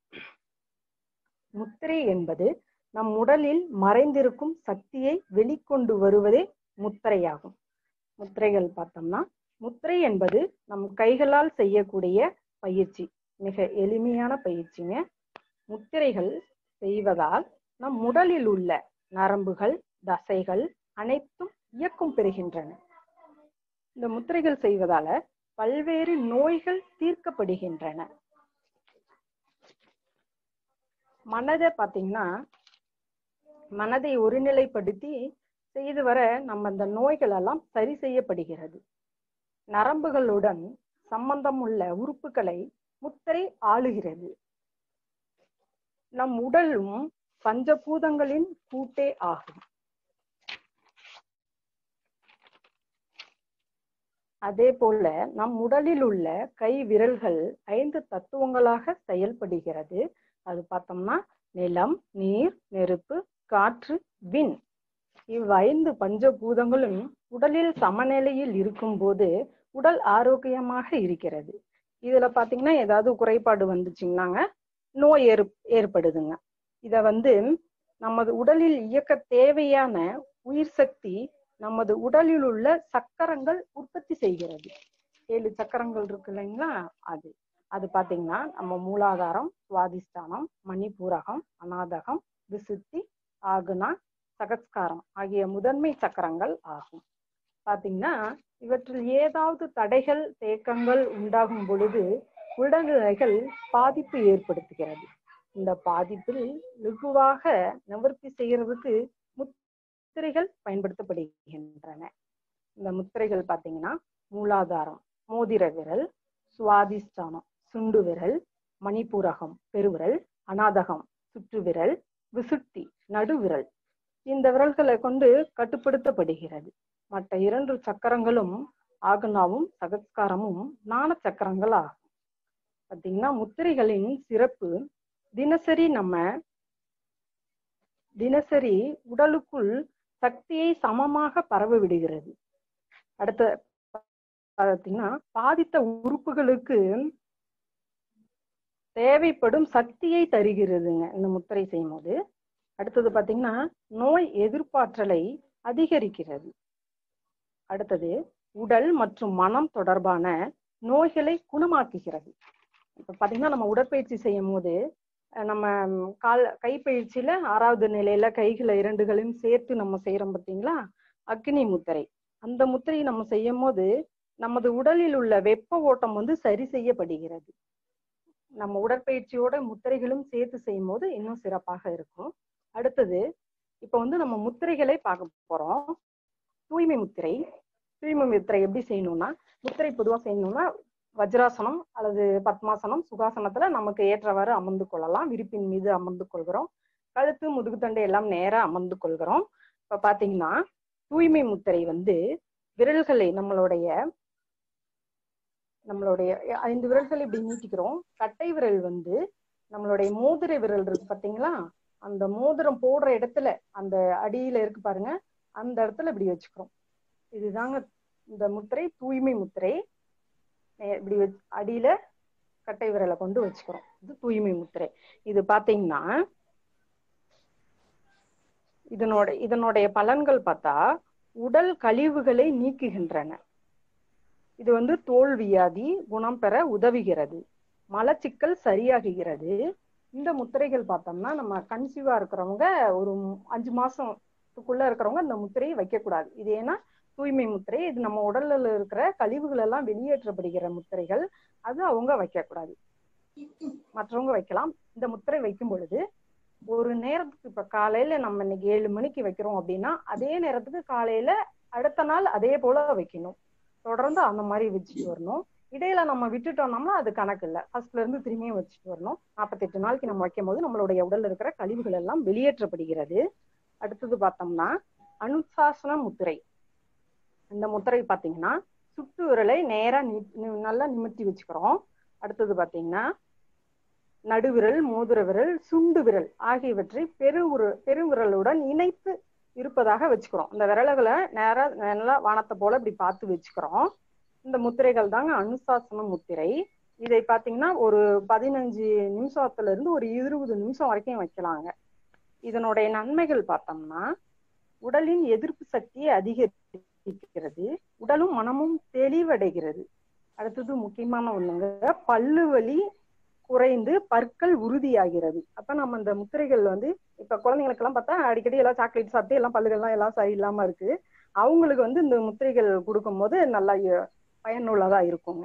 முத்திரை என்பது நம் உடலில் மறைந்திருக்கும் சக்தியை வெளிக்கொண்டு வருவதே முத்திரையாகும் முத்திரைகள் பார்த்தோம்னா முத்திரை என்பது நம் கைகளால் செய்யக்கூடிய பயிற்சி மிக எளிமையான பயிற்சிங்க முத்திரைகள் செய்வதால் நம் உடலில் உள்ள நரம்புகள் தசைகள் அனைத்தும் இயக்கம் பெறுகின்றன இந்த முத்திரைகள் செய்வதால பல்வேறு நோய்கள் தீர்க்கப்படுகின்றன மனதை பாத்தீங்கன்னா மனதை ஒருநிலைப்படுத்தி செய்து வர நம்ம அந்த நோய்கள் எல்லாம் சரி செய்யப்படுகிறது நரம்புகளுடன் சம்பந்தம் உள்ள உறுப்புகளை முத்திரை ஆளுகிறது நம் உடலும் பஞ்சபூதங்களின் கூட்டே ஆகும் அதே போல நம் உடலில் உள்ள கை விரல்கள் ஐந்து தத்துவங்களாக செயல்படுகிறது அது பார்த்தோம்னா நிலம் நீர் நெருப்பு காற்று விண் இவ்வைந்து பஞ்சபூதங்களும் உடலில் சமநிலையில் இருக்கும்போது உடல் ஆரோக்கியமாக இருக்கிறது இதுல பாத்தீங்கன்னா ஏதாவது குறைபாடு வந்துச்சுங்கன்னாங்க நோய் ஏற் ஏற்படுதுங்க இத வந்து நமது உடலில் இயக்க தேவையான உயிர் சக்தி நமது உடலில் உள்ள சக்கரங்கள் உற்பத்தி செய்கிறது ஏழு சக்கரங்கள் இருக்கு இல்லைங்களா அது அது பாத்தீங்கன்னா நம்ம மூலாதாரம் சுவாதிஷ்டானம் மணிபூரகம் அநாதகம் விசுத்தி ஆகுனா சகஸ்காரம் ஆகிய முதன்மை சக்கரங்கள் ஆகும் பாத்தீங்கன்னா இவற்றில் ஏதாவது தடைகள் தேக்கங்கள் உண்டாகும் பொழுது உடல்நிலைகள் பாதிப்பு ஏற்படுத்துகிறது இந்த பாதிப்பில் வெகுவாக நிவர்த்தி செய்யறதுக்கு முத்திரைகள் பயன்படுத்தப்படுகின்றன இந்த முத்திரைகள் பாத்தீங்கன்னா மூலாதாரம் மோதிர விரல் சுவாதிஷ்டானம் சுண்டு விரல் மணிப்பூரகம் பெருவிரல் அநாதகம் சுற்று விரல் விசுட்டி நடுவிரல் இந்த விரல்களை கொண்டு கட்டுப்படுத்தப்படுகிறது மற்ற இரண்டு சக்கரங்களும் ஆகுனாவும் சகஸ்காரமும் நாண சக்கரங்கள் ஆகும் பாத்தீங்கன்னா முத்திரைகளின் சிறப்பு தினசரி நம்ம தினசரி உடலுக்குள் சக்தியை சமமாக பரவ விடுகிறது அடுத்த பாத்தீங்கன்னா பாதித்த உறுப்புகளுக்கு தேவைப்படும் சக்தியை தருகிறதுங்க இந்த முத்திரை செய்யும் போது அடுத்தது பாத்தீங்கன்னா நோய் எதிர்ப்பாற்றலை அதிகரிக்கிறது அடுத்தது உடல் மற்றும் மனம் தொடர்பான நோய்களை குணமாக்குகிறது இப்ப பாத்தீங்கன்னா நம்ம உடற்பயிற்சி செய்யும் போது அஹ் நம்ம கால் கைப்பயிற்சியில ஆறாவது நிலையில கைகளை இரண்டுகளையும் சேர்த்து நம்ம செய்யறோம் பாத்தீங்களா அக்னி முத்திரை அந்த முத்திரை நம்ம செய்யும் போது நமது உடலில் உள்ள வெப்ப ஓட்டம் வந்து சரி செய்யப்படுகிறது நம்ம உடற்பயிற்சியோட முத்திரைகளும் சேர்த்து செய்யும் போது இன்னும் சிறப்பாக இருக்கும் அடுத்தது இப்ப வந்து நம்ம முத்திரைகளை பார்க்க போறோம் தூய்மை முத்திரை தூய்மை முத்திரை எப்படி செய்யணும்னா முத்திரை பொதுவா செய்யணும்னா வஜ்ராசனம் அல்லது பத்மாசனம் சுகாசனத்துல நமக்கு ஏற்றவாறு அமர்ந்து கொள்ளலாம் விரிப்பின் மீது அமர்ந்து கொள்கிறோம் கழுத்து முதுகுத்தண்டை எல்லாம் நேரா அமர்ந்து கொள்கிறோம் இப்ப பாத்தீங்கன்னா தூய்மை முத்திரை வந்து விரல்களை நம்மளுடைய நம்மளுடைய ஐந்து விரல்களை இப்படி நீட்டிக்கிறோம் கட்டை விரல் வந்து நம்மளுடைய மோதிர விரல் இருக்கு பாத்தீங்களா அந்த மோதிரம் போடுற இடத்துல அந்த அடியில இருக்கு பாருங்க அந்த இடத்துல இப்படி வச்சுக்கிறோம் இதுதாங்க இந்த முத்திரை தூய்மை முத்திரை நே- இப்படி வச்சு அடியில கட்டை விரலை கொண்டு வச்சுக்கிறோம் இது தூய்மை முத்திரை இது பாத்தீங்கன்னா இதனோட இதனுடைய பலன்கள் பார்த்தா உடல் கழிவுகளை நீக்குகின்றன இது வந்து தோல் வியாதி குணம் பெற உதவுகிறது மலச்சிக்கல் சரியாகுகிறது இந்த முத்திரைகள் பார்த்தோம்னா நம்ம கன்சீவா இருக்கிறவங்க ஒரு அஞ்சு மாசத்துக்குள்ள இருக்கிறவங்க இந்த முத்திரையை வைக்கக்கூடாது இது ஏன்னா தூய்மை முத்திரை இது நம்ம உடல்ல இருக்கிற கழிவுகள் எல்லாம் வெளியேற்றப்படுகிற முத்திரைகள் அது அவங்க வைக்கக்கூடாது மற்றவங்க வைக்கலாம் இந்த முத்திரை வைக்கும் பொழுது ஒரு நேரத்துக்கு இப்ப காலையில நம்ம இன்னைக்கு ஏழு மணிக்கு வைக்கிறோம் அப்படின்னா அதே நேரத்துக்கு காலையில அடுத்த நாள் அதே போல வைக்கணும் தொடர்ந்து அந்த மாதிரி வச்சுட்டு வரணும் இடையில நம்ம விட்டுட்டோம்னா அது கணக்கு இல்லை ஃபர்ஸ்ட்ல இருந்து திரும்பியும் வச்சுட்டு வரணும் நாற்பத்தெட்டு நாளைக்கு நம்ம வைக்கும் போது நம்மளுடைய உடல்ல இருக்கிற கழிவுகள் எல்லாம் வெளியேற்றப்படுகிறது அடுத்தது பார்த்தோம்னா அனுசாசன முத்திரை இந்த முத்திரை பாத்தீங்கன்னா சுட்டு விரலை நேரா நல்லா நிமித்தி வச்சுக்கிறோம் அடுத்தது பாத்தீங்கன்னா நடுவிரல் மோதிர விரல் சுண்டு விரல் ஆகியவற்றை பெருவுரு பெருவிரலுடன் இணைத்து இருப்பதாக வச்சுக்கிறோம் இந்த விரல்களை நேரா நல்லா வானத்தை போல இப்படி பார்த்து வச்சுக்கிறோம் இந்த முத்திரைகள் தாங்க அனுசாசன முத்திரை இதை பாத்தீங்கன்னா ஒரு பதினஞ்சு நிமிஷத்துல இருந்து ஒரு இருபது நிமிஷம் வரைக்கும் வைக்கலாங்க இதனுடைய நன்மைகள் பார்த்தோம்னா உடலின் எதிர்ப்பு சக்தியை அதிகரிக்கிறது உடலும் மனமும் தெளிவடைகிறது அடுத்தது முக்கியமான ஒண்ணுங்க பல்லு வலி குறைந்து பற்கள் உறுதியாகிறது அப்ப நம்ம இந்த முத்திரைகள் வந்து இப்ப குழந்தைங்களுக்கு எல்லாம் பார்த்தா அடிக்கடி எல்லாம் சாக்லேட் சாப்பிட்டு எல்லாம் பல்லுகள்லாம் எல்லாம் சரியில்லாம இருக்கு அவங்களுக்கு வந்து இந்த முத்திரைகள் கொடுக்கும் போது நல்லா பயனுள்ளதா இருக்குங்க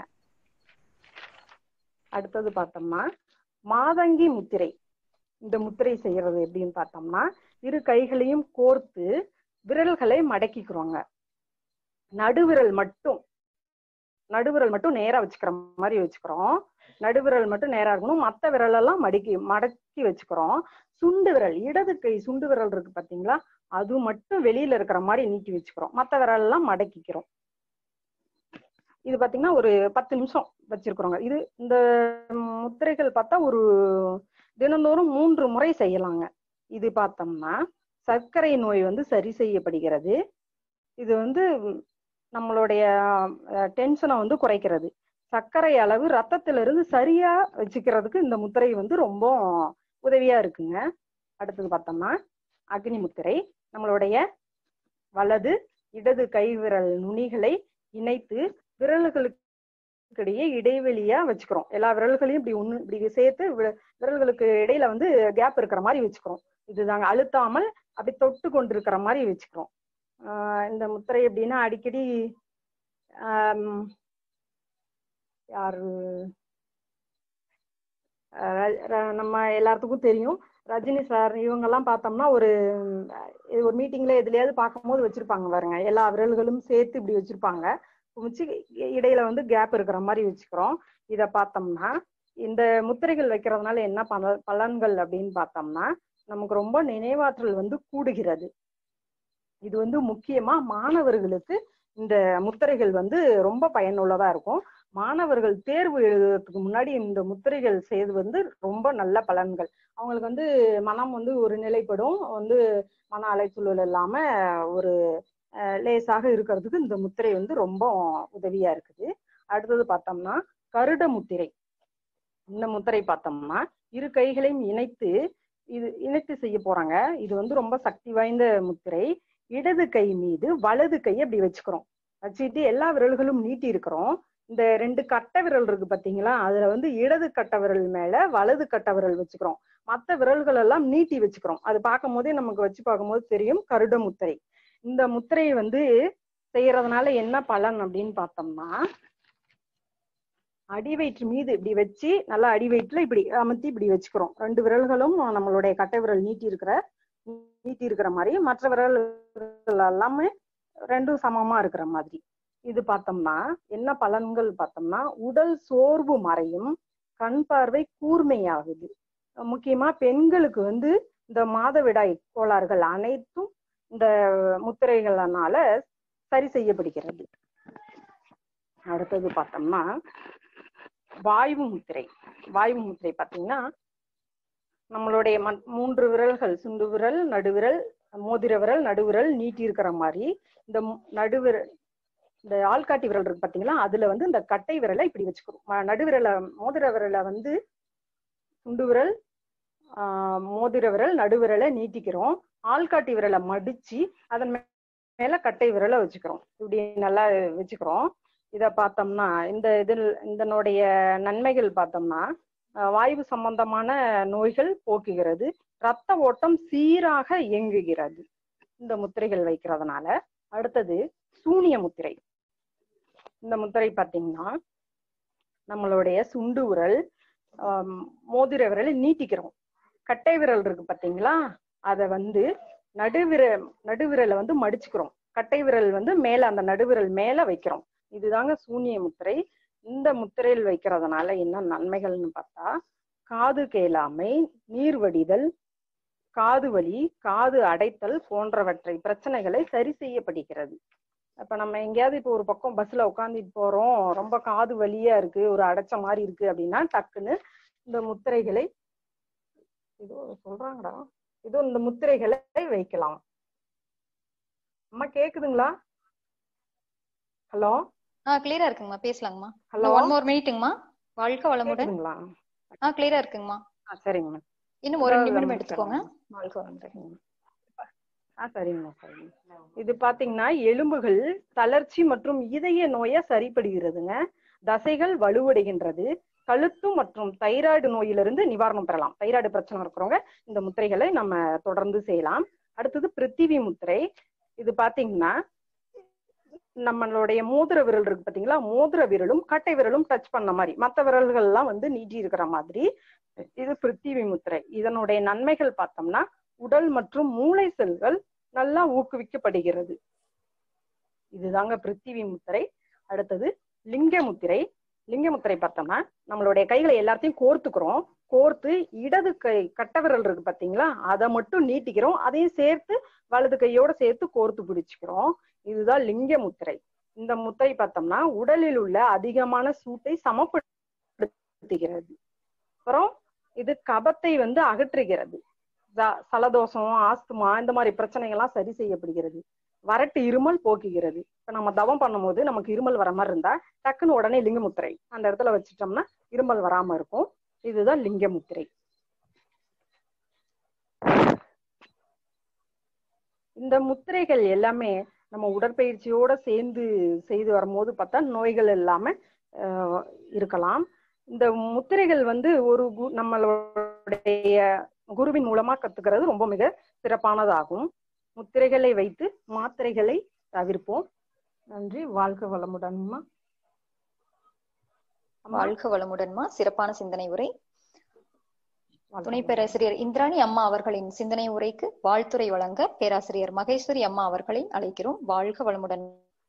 அடுத்தது பார்த்தோம்னா மாதங்கி முத்திரை இந்த முத்திரை செய்யறது எப்படின்னு பார்த்தோம்னா இரு கைகளையும் கோர்த்து விரல்களை மடக்கிக்கிறோங்க நடுவிரல் மட்டும் நடுவிரல் மட்டும் நேரா வச்சுக்கிற மாதிரி வச்சுக்கிறோம் நடுவிரல் மட்டும் நேரா இருக்கணும் மத்த விரல் எல்லாம் மடக்கி மடக்கி வச்சுக்கிறோம் சுண்டு விரல் இடது கை சுண்டு விரல் இருக்கு பாத்தீங்களா அது மட்டும் வெளியில இருக்கிற மாதிரி நீக்கி வச்சுக்கிறோம் மத்த விரல் எல்லாம் மடக்கிக்கிறோம் இது பாத்தீங்கன்னா ஒரு பத்து நிமிஷம் வச்சிருக்கிறோங்க இது இந்த முத்திரைகள் பார்த்தா ஒரு தினந்தோறும் மூன்று முறை செய்யலாங்க இது பார்த்தோம்னா சர்க்கரை நோய் வந்து சரி செய்யப்படுகிறது இது வந்து நம்மளுடைய டென்ஷனை வந்து குறைக்கிறது சர்க்கரை அளவு ரத்தத்துல இருந்து சரியா வச்சுக்கிறதுக்கு இந்த முத்திரை வந்து ரொம்ப உதவியா இருக்குங்க அடுத்தது பார்த்தோம்னா அக்னி முத்திரை நம்மளுடைய வலது இடது கை விரல் நுனிகளை இணைத்து விரல்களுக்கு இடையே இடைவெளியா வச்சுக்கிறோம் எல்லா விரல்களையும் இப்படி ஒண்ணு இப்படி சேர்த்து விரல்களுக்கு இடையில வந்து கேப் இருக்கிற மாதிரி வச்சுக்கிறோம் இதுதாங்க அழுத்தாமல் அப்படி தொட்டு கொண்டு இருக்கிற மாதிரி வச்சுக்கிறோம் ஆஹ் இந்த முத்திரை எப்படின்னா அடிக்கடி யாரு நம்ம எல்லாத்துக்கும் தெரியும் ரஜினி சார் இவங்க எல்லாம் பார்த்தோம்னா ஒரு ஒரு மீட்டிங்ல எதுலயாவது பார்க்கும்போது வச்சிருப்பாங்க பாருங்க எல்லா விரல்களும் சேர்த்து இப்படி வச்சிருப்பாங்க வச்சு இடையில வந்து கேப் இருக்கிற மாதிரி வச்சுக்கிறோம் இத பார்த்தோம்னா இந்த முத்திரைகள் வைக்கிறதுனால என்ன பல பலன்கள் அப்படின்னு பார்த்தோம்னா நமக்கு ரொம்ப நினைவாற்றல் வந்து கூடுகிறது இது வந்து முக்கியமா மாணவர்களுக்கு இந்த முத்திரைகள் வந்து ரொம்ப பயனுள்ளதா இருக்கும் மாணவர்கள் தேர்வு எழுதுறதுக்கு முன்னாடி இந்த முத்திரைகள் செய்வது வந்து ரொம்ப நல்ல பலன்கள் அவங்களுக்கு வந்து மனம் வந்து ஒரு நிலைப்படும் வந்து மன அலைச்சூழல் இல்லாம ஒரு லேசாக இருக்கிறதுக்கு இந்த முத்திரை வந்து ரொம்ப உதவியா இருக்குது அடுத்தது பார்த்தோம்னா கருட முத்திரை இந்த முத்திரை பார்த்தோம்னா இரு கைகளையும் இணைத்து இது இணைத்து செய்ய போறாங்க இது வந்து ரொம்ப சக்தி வாய்ந்த முத்திரை இடது கை மீது வலது கையை அப்படி வச்சுக்கிறோம் வச்சுட்டு எல்லா விரல்களும் நீட்டி இருக்கிறோம் இந்த ரெண்டு கட்டை விரல் இருக்கு பாத்தீங்களா அதுல வந்து இடது கட்டை விரல் மேல வலது கட்டை விரல் வச்சுக்கிறோம் மத்த விரல்கள் எல்லாம் நீட்டி வச்சுக்கிறோம் அது பார்க்கும் போதே நமக்கு வச்சு பார்க்கும்போது தெரியும் கருட முத்திரை இந்த முத்திரையை வந்து செய்யறதுனால என்ன பலன் அப்படின்னு பார்த்தோம்னா அடிவயிற்று மீது இப்படி வச்சு நல்லா அடிவயிற்றுல இப்படி அமர்த்தி இப்படி வச்சுக்கிறோம் ரெண்டு விரல்களும் நம்மளுடைய கட்டை விரல் நீட்டி இருக்கிற நீட்டி இருக்கிற மாதிரி மற்ற விரல் எல்லாமே ரெண்டும் சமமா இருக்கிற மாதிரி இது பார்த்தோம்னா என்ன பலன்கள் பார்த்தோம்னா உடல் சோர்வு மறையும் கண் பார்வை கூர்மையாகுது முக்கியமா பெண்களுக்கு வந்து இந்த மாதவிடாய் கோளாறுகள் அனைத்தும் இந்த முத்திரைகளனால சரி செய்யப்படுகிறது அடுத்தது பார்த்தோம்னா வாயு முத்திரை வாயு முத்திரை பார்த்தீங்கன்னா நம்மளுடைய மூன்று விரல்கள் சுண்டு விரல் நடுவிரல் மோதிர விரல் நடுவிரல் நீட்டி இருக்கிற மாதிரி இந்த நடுவிரல் இந்த ஆள்காட்டி விரல் இருக்கு பாத்தீங்களா அதுல வந்து இந்த கட்டை விரலை இப்படி வச்சுக்கிறோம் நடுவிரலை மோதிர விரலை வந்து சுண்டு விரல் ஆஹ் மோதிர விரல் நடுவிரலை நீட்டிக்கிறோம் ஆள்காட்டி விரலை மடிச்சு அதன் மே- மேல கட்டை விரலை வச்சுக்கிறோம் இப்படி நல்லா வச்சுக்கிறோம் இத பார்த்தோம்னா இந்த இதில் இதனுடைய நன்மைகள் பார்த்தோம்னா ஆஹ் வாயு சம்பந்தமான நோய்கள் போக்குகிறது ரத்த ஓட்டம் சீராக இயங்குகிறது இந்த முத்திரைகள் வைக்கிறதுனால அடுத்தது சூனிய முத்திரை இந்த முத்திரை பார்த்தீங்கன்னா நம்மளுடைய சுண்டு விரல் ஆம், மோதிர விரலை நீட்டிக்கிறோம் கட்டை விரல் இருக்கு பாத்தீங்களா அதை வந்து நடுவிர நடுவிரலை வந்து மடிச்சுக்கிறோம் கட்டை விரல் வந்து மேல அந்த நடுவிரல் மேல வைக்கிறோம் இதுதாங்க சூனிய முத்திரை இந்த முத்திரையில் வைக்கிறதுனால என்ன நன்மைகள்னு பார்த்தா காது கேளாமை நீர் வடிதல் காது வலி காது அடைத்தல் போன்றவற்றை பிரச்சனைகளை சரி செய்யப்படுகிறது அப்ப நம்ம எங்கேயாவது இப்போ ஒரு பக்கம் பஸ்ல உட்காந்துட்டு போறோம் ரொம்ப காது வலியா இருக்கு ஒரு அடைச்ச மாதிரி இருக்கு அப்படின்னா டக்குன்னு இந்த முத்திரைகளை இதோ சொல்றாங்கடா இதோ இந்த முத்திரைகளை வைக்கலாம் அம்மா கேக்குதுங்களா ஹலோ ஆ கிளியரா இருக்குங்கம்மா பேசலாங்கம்மா ஹலோ ஒன் மோர் மினிட்டுங்கம்மா வாழ்க வளமுடன் கேக்குதுங்களா ஆ கிளியரா இருக்குங்கம்மா ஆ சரிங்கம்மா இன்னும் ஒரு அதாவது நிமிடம் நம்ம எடுத்துக்கோங்க சொல்றேன். வாழ்க வளமுடன் ஆ சரிங்கம்மா சரிங்க இது பாத்தீங்கன்னா எலும்புகள் தளர்ச்சி மற்றும் இதய நோயை சரிப்படுகிறதுங்க தசைகள் வலுவடைகின்றது கழுத்து மற்றும் தைராய்டு நோயிலிருந்து நிவாரணம் பெறலாம் தைராய்டு பிரச்சனை இருக்கிறவங்க இந்த முத்திரைகளை நம்ம தொடர்ந்து செய்யலாம் அடுத்தது பிருத்திவி முத்திரை இது பாத்தீங்கன்னா நம்மளுடைய மோதிர விரல் இருக்கு பாத்தீங்களா மோதிர விரலும் கட்டை விரலும் டச் பண்ண மாதிரி மற்ற விரல்கள் எல்லாம் வந்து நீட்டி இருக்கிற மாதிரி இது பிருத்திவி முத்திரை இதனுடைய நன்மைகள் பார்த்தோம்னா உடல் மற்றும் மூளை செல்கள் நல்லா ஊக்குவிக்கப்படுகிறது இதுதாங்க பிருத்திவி முத்திரை அடுத்தது லிங்க முத்திரை லிங்க முத்திரை பார்த்தோம்னா நம்மளுடைய கைகளை எல்லாத்தையும் கோர்த்துக்கிறோம் கோர்த்து இடது கை கட்டை விரல் இருக்கு பாத்தீங்களா அதை மட்டும் நீட்டிக்கிறோம் அதையும் சேர்த்து வலது கையோட சேர்த்து கோர்த்து பிடிச்சுக்கிறோம் இதுதான் லிங்க முத்திரை இந்த முத்திரை பார்த்தோம்னா உடலில் உள்ள அதிகமான சூட்டை சமப்படுத்துகிறது அப்புறம் இது கபத்தை வந்து அகற்றுகிறது ஜ- சலதோஷம் ஆஸ்துமா இந்த மாதிரி பிரச்சனைகள்லாம் சரி செய்யப்படுகிறது வறட்டு இருமல் போக்குகிறது இப்ப நம்ம தவம் பண்ணும்போது நமக்கு இருமல் வர மாதிரி இருந்தா டக்குன்னு உடனே லிங்க முத்திரை அந்த இடத்துல வச்சுட்டோம்னா இருமல் வராம இருக்கும் இதுதான் லிங்க முத்திரை இந்த முத்திரைகள் எல்லாமே நம்ம உடற்பயிற்சியோட சேர்ந்து செய்து வரும்போது பார்த்தா நோய்கள் இல்லாம ஆஹ், இருக்கலாம் இந்த முத்திரைகள் வந்து ஒரு கு- நம்மளுடைய குருவின் மூலமா கத்துக்கிறது ரொம்ப மிக சிறப்பானதாகும் முத்திரைகளை வைத்து மாத்திரைகளை தவிர்ப்போம் நன்றி வாழ்க வளமுடன்மா அம்மா, வாழ்க வளமுடன்மா சிறப்பான சிந்தனை உரை வாழ்க துணை வளமுடன். பேராசிரியர் இந்திராணி அம்மா அவர்களின் சிந்தனை உரைக்கு வாழ்த்துரை வழங்க பேராசிரியர் மகேஸ்வரி அம்மா அவர்களை அழைக்கிறோம் வாழ்க வளமுடன்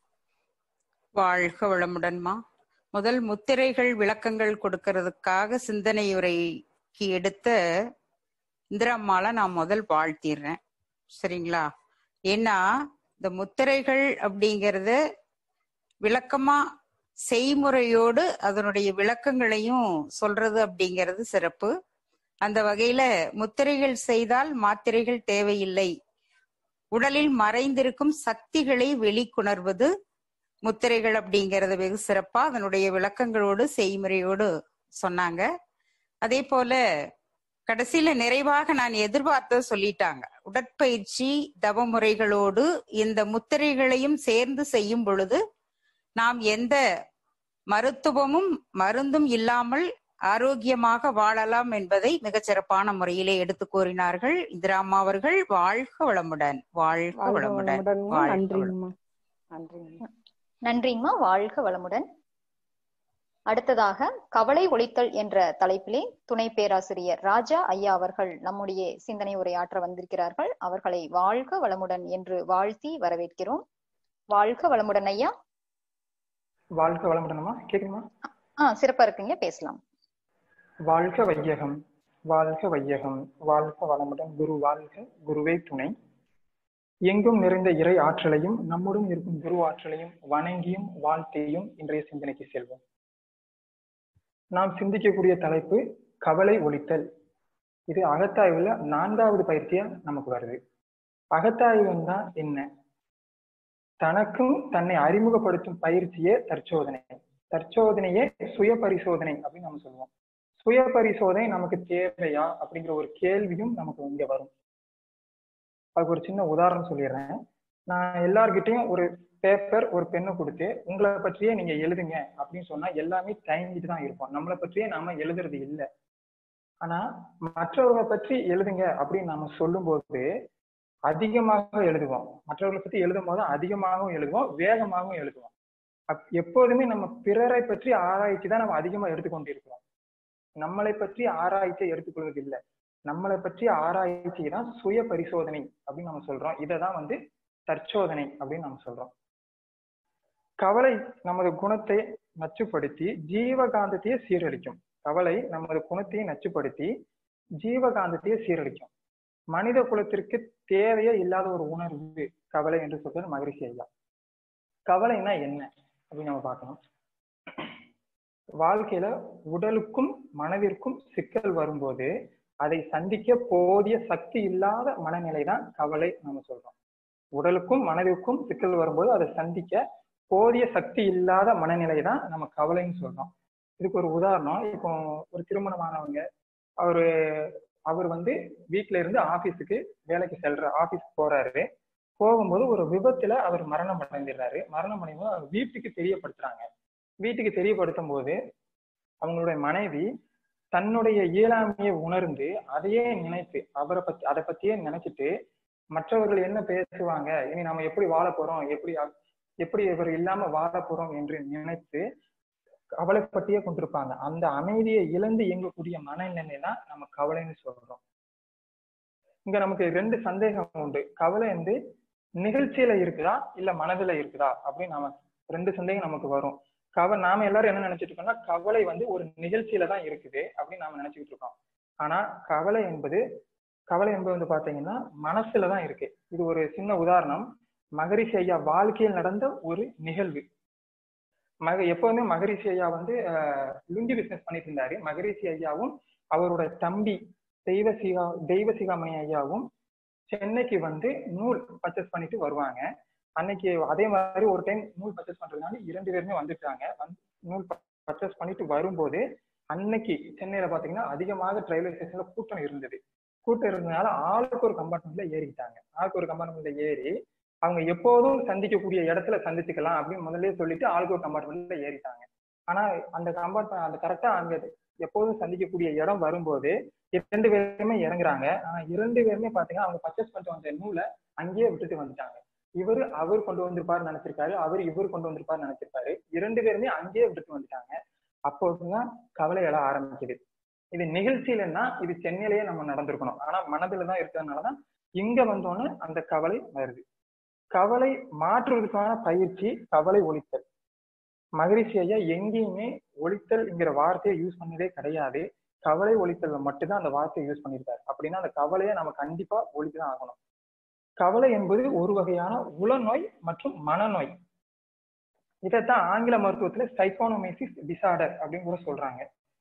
வாழ்க வளமுடன்மா முதல் முத்திரைகள் விளக்கங்கள் கொடுக்கறதுக்காக சிந்தனையுரைக்கு எடுத்த இந்திரம்மால நான் முதல் வாழ்த்திடுறேன் சரிங்களா ஏன்னா இந்த முத்திரைகள் அப்படிங்கறத விளக்கமா செய்முறையோடு அதனுடைய விளக்கங்களையும் சொல்றது அப்படிங்கிறது சிறப்பு அந்த வகையில முத்திரைகள் செய்தால் மாத்திரைகள் தேவையில்லை உடலில் மறைந்திருக்கும் சக்திகளை வெளிக்கொணர்வது முத்திரைகள் அப்படிங்கறத வெகு சிறப்பா அதனுடைய விளக்கங்களோடு செய்முறையோடு சொன்னாங்க அதே போல கடைசியில நிறைவாக நான் எதிர்பார்த்த சொல்லிட்டாங்க உடற்பயிற்சி தவ முறைகளோடு இந்த முத்திரைகளையும் சேர்ந்து செய்யும் பொழுது நாம் எந்த மருத்துவமும் மருந்தும் இல்லாமல் ஆரோக்கியமாக வாழலாம் என்பதை மிகச் சிறப்பான முறையிலே எடுத்து கூறினார்கள் இந்திராமா அவர்கள் வாழ்க வளமுடன் வாழ்க வாழ்க வளமுடன் வளமுடன்மா வாழ்க நன்றிங்கம்மா நன்றிங்கம்மா நன்றிங்கம்மா வாழ்க வளமுடன் அடுத்ததாக கவலை ஒழித்தல் என்ற தலைப்பிலே துணை பேராசிரியர் ராஜா ஐயா அவர்கள் நம்முடைய சிந்தனை உரையாற்ற வந்திருக்கிறார்கள் அவர்களை வாழ்க வளமுடன் என்று வாழ்த்தி வரவேற்கிறோம் வாழ்க வளமுடன் ஐயா வாழ்க வளமுடனமா கேக்குதுமா ஆ சிறப்பா இருக்குங்க பேசலாம் வாழ்க வையகம் வாழ்க வையகம் வாழ்க வளமுடன் குரு வாழ்க குருவே துணை எங்கும் நிறைந்த இறை ஆற்றலையும் நம்முடன் இருக்கும் குரு ஆற்றலையும் வணங்கியும் வாழ்த்தியும் இன்றைய சிந்தனைக்கு செல்வோம் நாம் சிந்திக்கக்கூடிய தலைப்பு கவலை ஒழித்தல் இது அகத்தாய்வுல நான்காவது பயிற்சியா நமக்கு வருது அகத்தாய்வுன்னா என்ன தனக்கும் தன்னை அறிமுகப்படுத்தும் பயிற்சியே தற்சோதனை தற்சோதனையே சுய பரிசோதனை அப்படின்னு நம்ம சொல்லுவோம் சுய பரிசோதனை நமக்கு தேவையா அப்படிங்கிற ஒரு கேள்வியும் நமக்கு இங்க வரும் அதுக்கு ஒரு சின்ன உதாரணம் சொல்லிடுறேன் நான் எல்லார்கிட்டயும் ஒரு பேப்பர் ஒரு பெண்ணை கொடுத்து உங்களை பற்றியே நீங்க எழுதுங்க அப்படின்னு சொன்னா எல்லாமே தயங்கிட்டு தான் இருப்போம் நம்மளை பற்றியே நாம எழுதுறது இல்லை ஆனா மற்றவர்களை பற்றி எழுதுங்க அப்படின்னு நாம சொல்லும்போது அதிகமாக எழுதுவோம் மற்றவர்களை பத்தி எழுதும் போது அதிகமாகவும் எழுதுவோம் வேகமாகவும் எழுதுவோம் அப் எப்போதுமே நம்ம பிறரை பற்றி ஆராய்ச்சி தான் நம்ம அதிகமா எடுத்துக்கொண்டிருக்கிறோம் நம்மளை பற்றி ஆராய்ச்சியை எடுத்துக்கொள்வது இல்லை நம்மளை பற்றி ஆராய்ச்சி தான் சுய பரிசோதனை அப்படின்னு நம்ம சொல்றோம் இதை தான் வந்து தற்சோதனை அப்படின்னு நம்ம சொல்றோம் கவலை நமது குணத்தை நச்சுப்படுத்தி ஜீவகாந்தத்தையே சீரழிக்கும் கவலை நமது குணத்தை நச்சுப்படுத்தி ஜீவகாந்தத்தையே சீரழிக்கும் மனித குலத்திற்கு தேவையே இல்லாத ஒரு உணர்வு கவலை என்று சொல்றது மகிழ்ச்சி ஐயா கவலைன்னா என்ன அப்படின்னு நம்ம பார்க்கணும் வாழ்க்கையில உடலுக்கும் மனதிற்கும் சிக்கல் வரும்போது அதை சந்திக்க போதிய சக்தி இல்லாத மனநிலை தான் கவலை நம்ம சொல்றோம் உடலுக்கும் மனதிற்கும் சிக்கல் வரும்போது அதை சந்திக்க போதிய சக்தி இல்லாத மனநிலை தான் நம்ம கவலைன்னு சொல்றோம் இதுக்கு ஒரு உதாரணம் இப்போ ஒரு திருமணமானவங்க அவரு அவர் வந்து வீட்டுல இருந்து ஆபீஸுக்கு வேலைக்கு செல்ற ஆபீஸ் போறாரு போகும்போது ஒரு விபத்துல அவர் மரணம் அடைந்துடுறாரு மரணம் அடையும் போது வீட்டுக்கு தெரியப்படுத்துறாங்க வீட்டுக்கு தெரியப்படுத்தும் போது அவங்களுடைய மனைவி தன்னுடைய இயலாமையை உணர்ந்து அதையே நினைத்து அவரை பத்தி அதை பத்தியே நினைச்சிட்டு மற்றவர்கள் என்ன பேசுவாங்க இனி நம்ம எப்படி வாழ போறோம் எப்படி எப்படி இவர் இல்லாம வாழ போறோம் என்று நினைத்து கவலை பற்றியே கொண்டிருப்பாங்க அந்த அமைதியை இழந்து இயங்கக்கூடிய மனநிலை தான் நம்ம கவலைன்னு சொல்றோம் இங்க நமக்கு ரெண்டு சந்தேகம் உண்டு கவலை வந்து நிகழ்ச்சியில இருக்குதா இல்ல மனதுல இருக்குதா அப்படின்னு நாம ரெண்டு சந்தேகம் நமக்கு வரும் கவ நாம எல்லாரும் என்ன நினைச்சிட்டு இருக்கோம்னா கவலை வந்து ஒரு நிகழ்ச்சியில தான் இருக்குது அப்படின்னு நாம நினைச்சுக்கிட்டு இருக்கோம் ஆனா கவலை என்பது கவலை என்பது வந்து பாத்தீங்கன்னா மனசுல தான் இருக்கு இது ஒரு சின்ன உதாரணம் மகரிஷி ஐயா வாழ்க்கையில் நடந்த ஒரு நிகழ்வு மக எப்பவுமே மகரிஷி ஐயா வந்து லுங்கி பிசினஸ் பண்ணிட்டு இருந்தாரு மகரிஷி ஐயாவும் அவரோட தம்பி தெய்வ சிகா தெய்வ சிகாமணி ஐயாவும் சென்னைக்கு வந்து நூல் பர்ச்சேஸ் பண்ணிட்டு வருவாங்க அன்னைக்கு அதே மாதிரி ஒரு டைம் நூல் பர்ச்சேஸ் பண்றதுனால இரண்டு பேருமே வந்துட்டாங்க நூல் பர்ச்சேஸ் பண்ணிட்டு வரும்போது அன்னைக்கு சென்னையில பாத்தீங்கன்னா அதிகமாக ரயில்வே ஸ்டேஷன்ல கூட்டம் இருந்தது கூட்டம் இருந்ததுனால ஆளுக்கு ஒரு கம்பார்ட்மெண்ட்ல ஏறிக்கிட்டாங்க ஆளுக்கு ஒரு கம்பார்ட்மெண்ட்ல ஏறி அவங்க எப்போதும் சந்திக்கக்கூடிய இடத்துல சந்திச்சுக்கலாம் அப்படின்னு முதல்ல சொல்லிட்டு ஆளுக்கு ஒரு கம்பார்ட்மெண்ட்ல ஏறிட்டாங்க ஆனா அந்த கம்பார்ட்மெண்ட் அந்த கரெக்டா அங்க எப்போதும் சந்திக்கக்கூடிய இடம் வரும்போது இரண்டு பேருமே இறங்குறாங்க ஆனா இரண்டு பேருமே பாத்தீங்கன்னா அவங்க பர்ச்சேஸ் பண்ணிட்டு வந்த நூலை அங்கேயே விட்டுட்டு வந்துட்டாங்க இவரு அவர் கொண்டு வந்திருப்பாரு நினைச்சிருக்காரு அவர் இவர் கொண்டு வந்திருப்பாரு நினைச்சிருக்காரு இரண்டு பேருமே அங்கேயே விட்டுட்டு வந்துட்டாங்க அப்போதுதான் கவலை எழ ஆரம்பிக்குது இது நிகழ்ச்சியிலன்னா இது சென்னையிலேயே நம்ம நடந்திருக்கணும் ஆனா மனதுலதான் இருக்கிறதுனாலதான் இங்க வந்தோன்னு அந்த கவலை வருது கவலை மாற்றுவதற்கான பயிற்சி கவலை ஒழித்தல் மகரிஷி ஐயா எங்கேயுமே ஒழித்தல்ங்கிற வார்த்தையை யூஸ் பண்ணதே கிடையாது கவலை ஒழித்தல் மட்டும்தான் அந்த வார்த்தையை யூஸ் பண்ணியிருக்காரு அப்படின்னா அந்த கவலையை நம்ம கண்டிப்பா ஒழித்துதான் ஆகணும் கவலை என்பது ஒரு வகையான உளநோய் மற்றும் மனநோய் இதைத்தான் ஆங்கில மருத்துவத்துல சைக்கோனோமைசிஸ் டிசார்டர் அப்படின்னு கூட சொல்றாங்க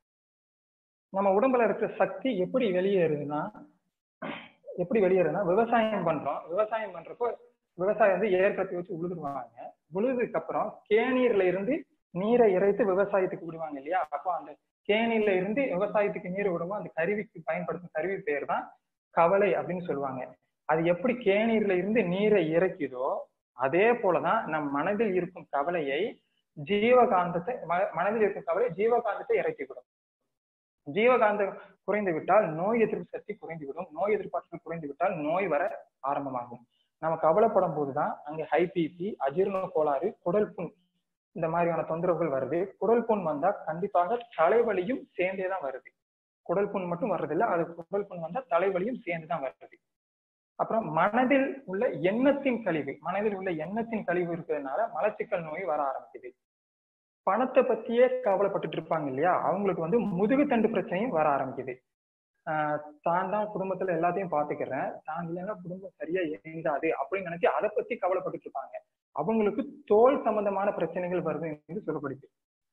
நம்ம உடம்புல இருக்கிற சக்தி எப்படி வெளியேறுதுன்னா எப்படி வெளியேறுதுன்னா விவசாயம் பண்றோம் விவசாயம் பண்றப்போ விவசாயம் வந்து ஏற்படுத்தி வச்சு உழுதுருவாங்க உழுதுக்கு அப்புறம் கேணீர்ல இருந்து நீரை இறைத்து விவசாயத்துக்கு விடுவாங்க இல்லையா அப்போ அந்த கேணில இருந்து விவசாயத்துக்கு நீர் விடும்போது அந்த கருவிக்கு பயன்படுத்தும் கருவி பேர் தான் கவலை அப்படின்னு சொல்லுவாங்க அது எப்படி கேணீர்ல இருந்து நீரை இறக்கிதோ அதே போலதான் நம் மனதில் இருக்கும் கவலையை ஜீவகாந்தத்தை மனதில் இருக்கும் கவலை ஜீவகாந்தத்தை இறக்கிவிடும் ஜீவகாந்தம் குறைந்து விட்டால் நோய் எதிர்ப்பு சக்தி குறைந்து விடும் நோய் எதிர்ப்பாற்றல் குறைந்து விட்டால் நோய் வர ஆரம்பமாகும் நம்ம கவலைப்படும் போதுதான் அங்க ஹை பிபி அஜீர்ண கோளாறு குடல் புண் இந்த மாதிரியான தொந்தரவுகள் வருது குடல் புண் வந்தா கண்டிப்பாக தலைவலியும் சேர்ந்தே தான் வருது குடல் புண் மட்டும் வர்றதில்ல அது குடல் புண் வந்தா தலைவலியும் சேர்ந்து தான் வருது அப்புறம் மனதில் உள்ள எண்ணத்தின் கழிவு மனதில் உள்ள எண்ணத்தின் கழிவு இருக்கிறதுனால மலச்சிக்கல் நோய் வர ஆரம்பிக்குது பணத்தை பத்தியே கவலைப்பட்டுட்டு இருப்பாங்க இல்லையா அவங்களுக்கு வந்து முதுகுத்தண்டு பிரச்சனையும் வர ஆரம்பிக்குது ஆஹ் தான் தான் குடும்பத்துல எல்லாத்தையும் பாத்துக்கிறேன் தான் இல்லைன்னா குடும்பம் சரியா இயங்காது அப்படின்னு நினைச்சு அதை பத்தி கவலைப்பட்டுட்டு இருப்பாங்க அவங்களுக்கு தோல் சம்பந்தமான பிரச்சனைகள் வருது என்று சொல்லப்படுது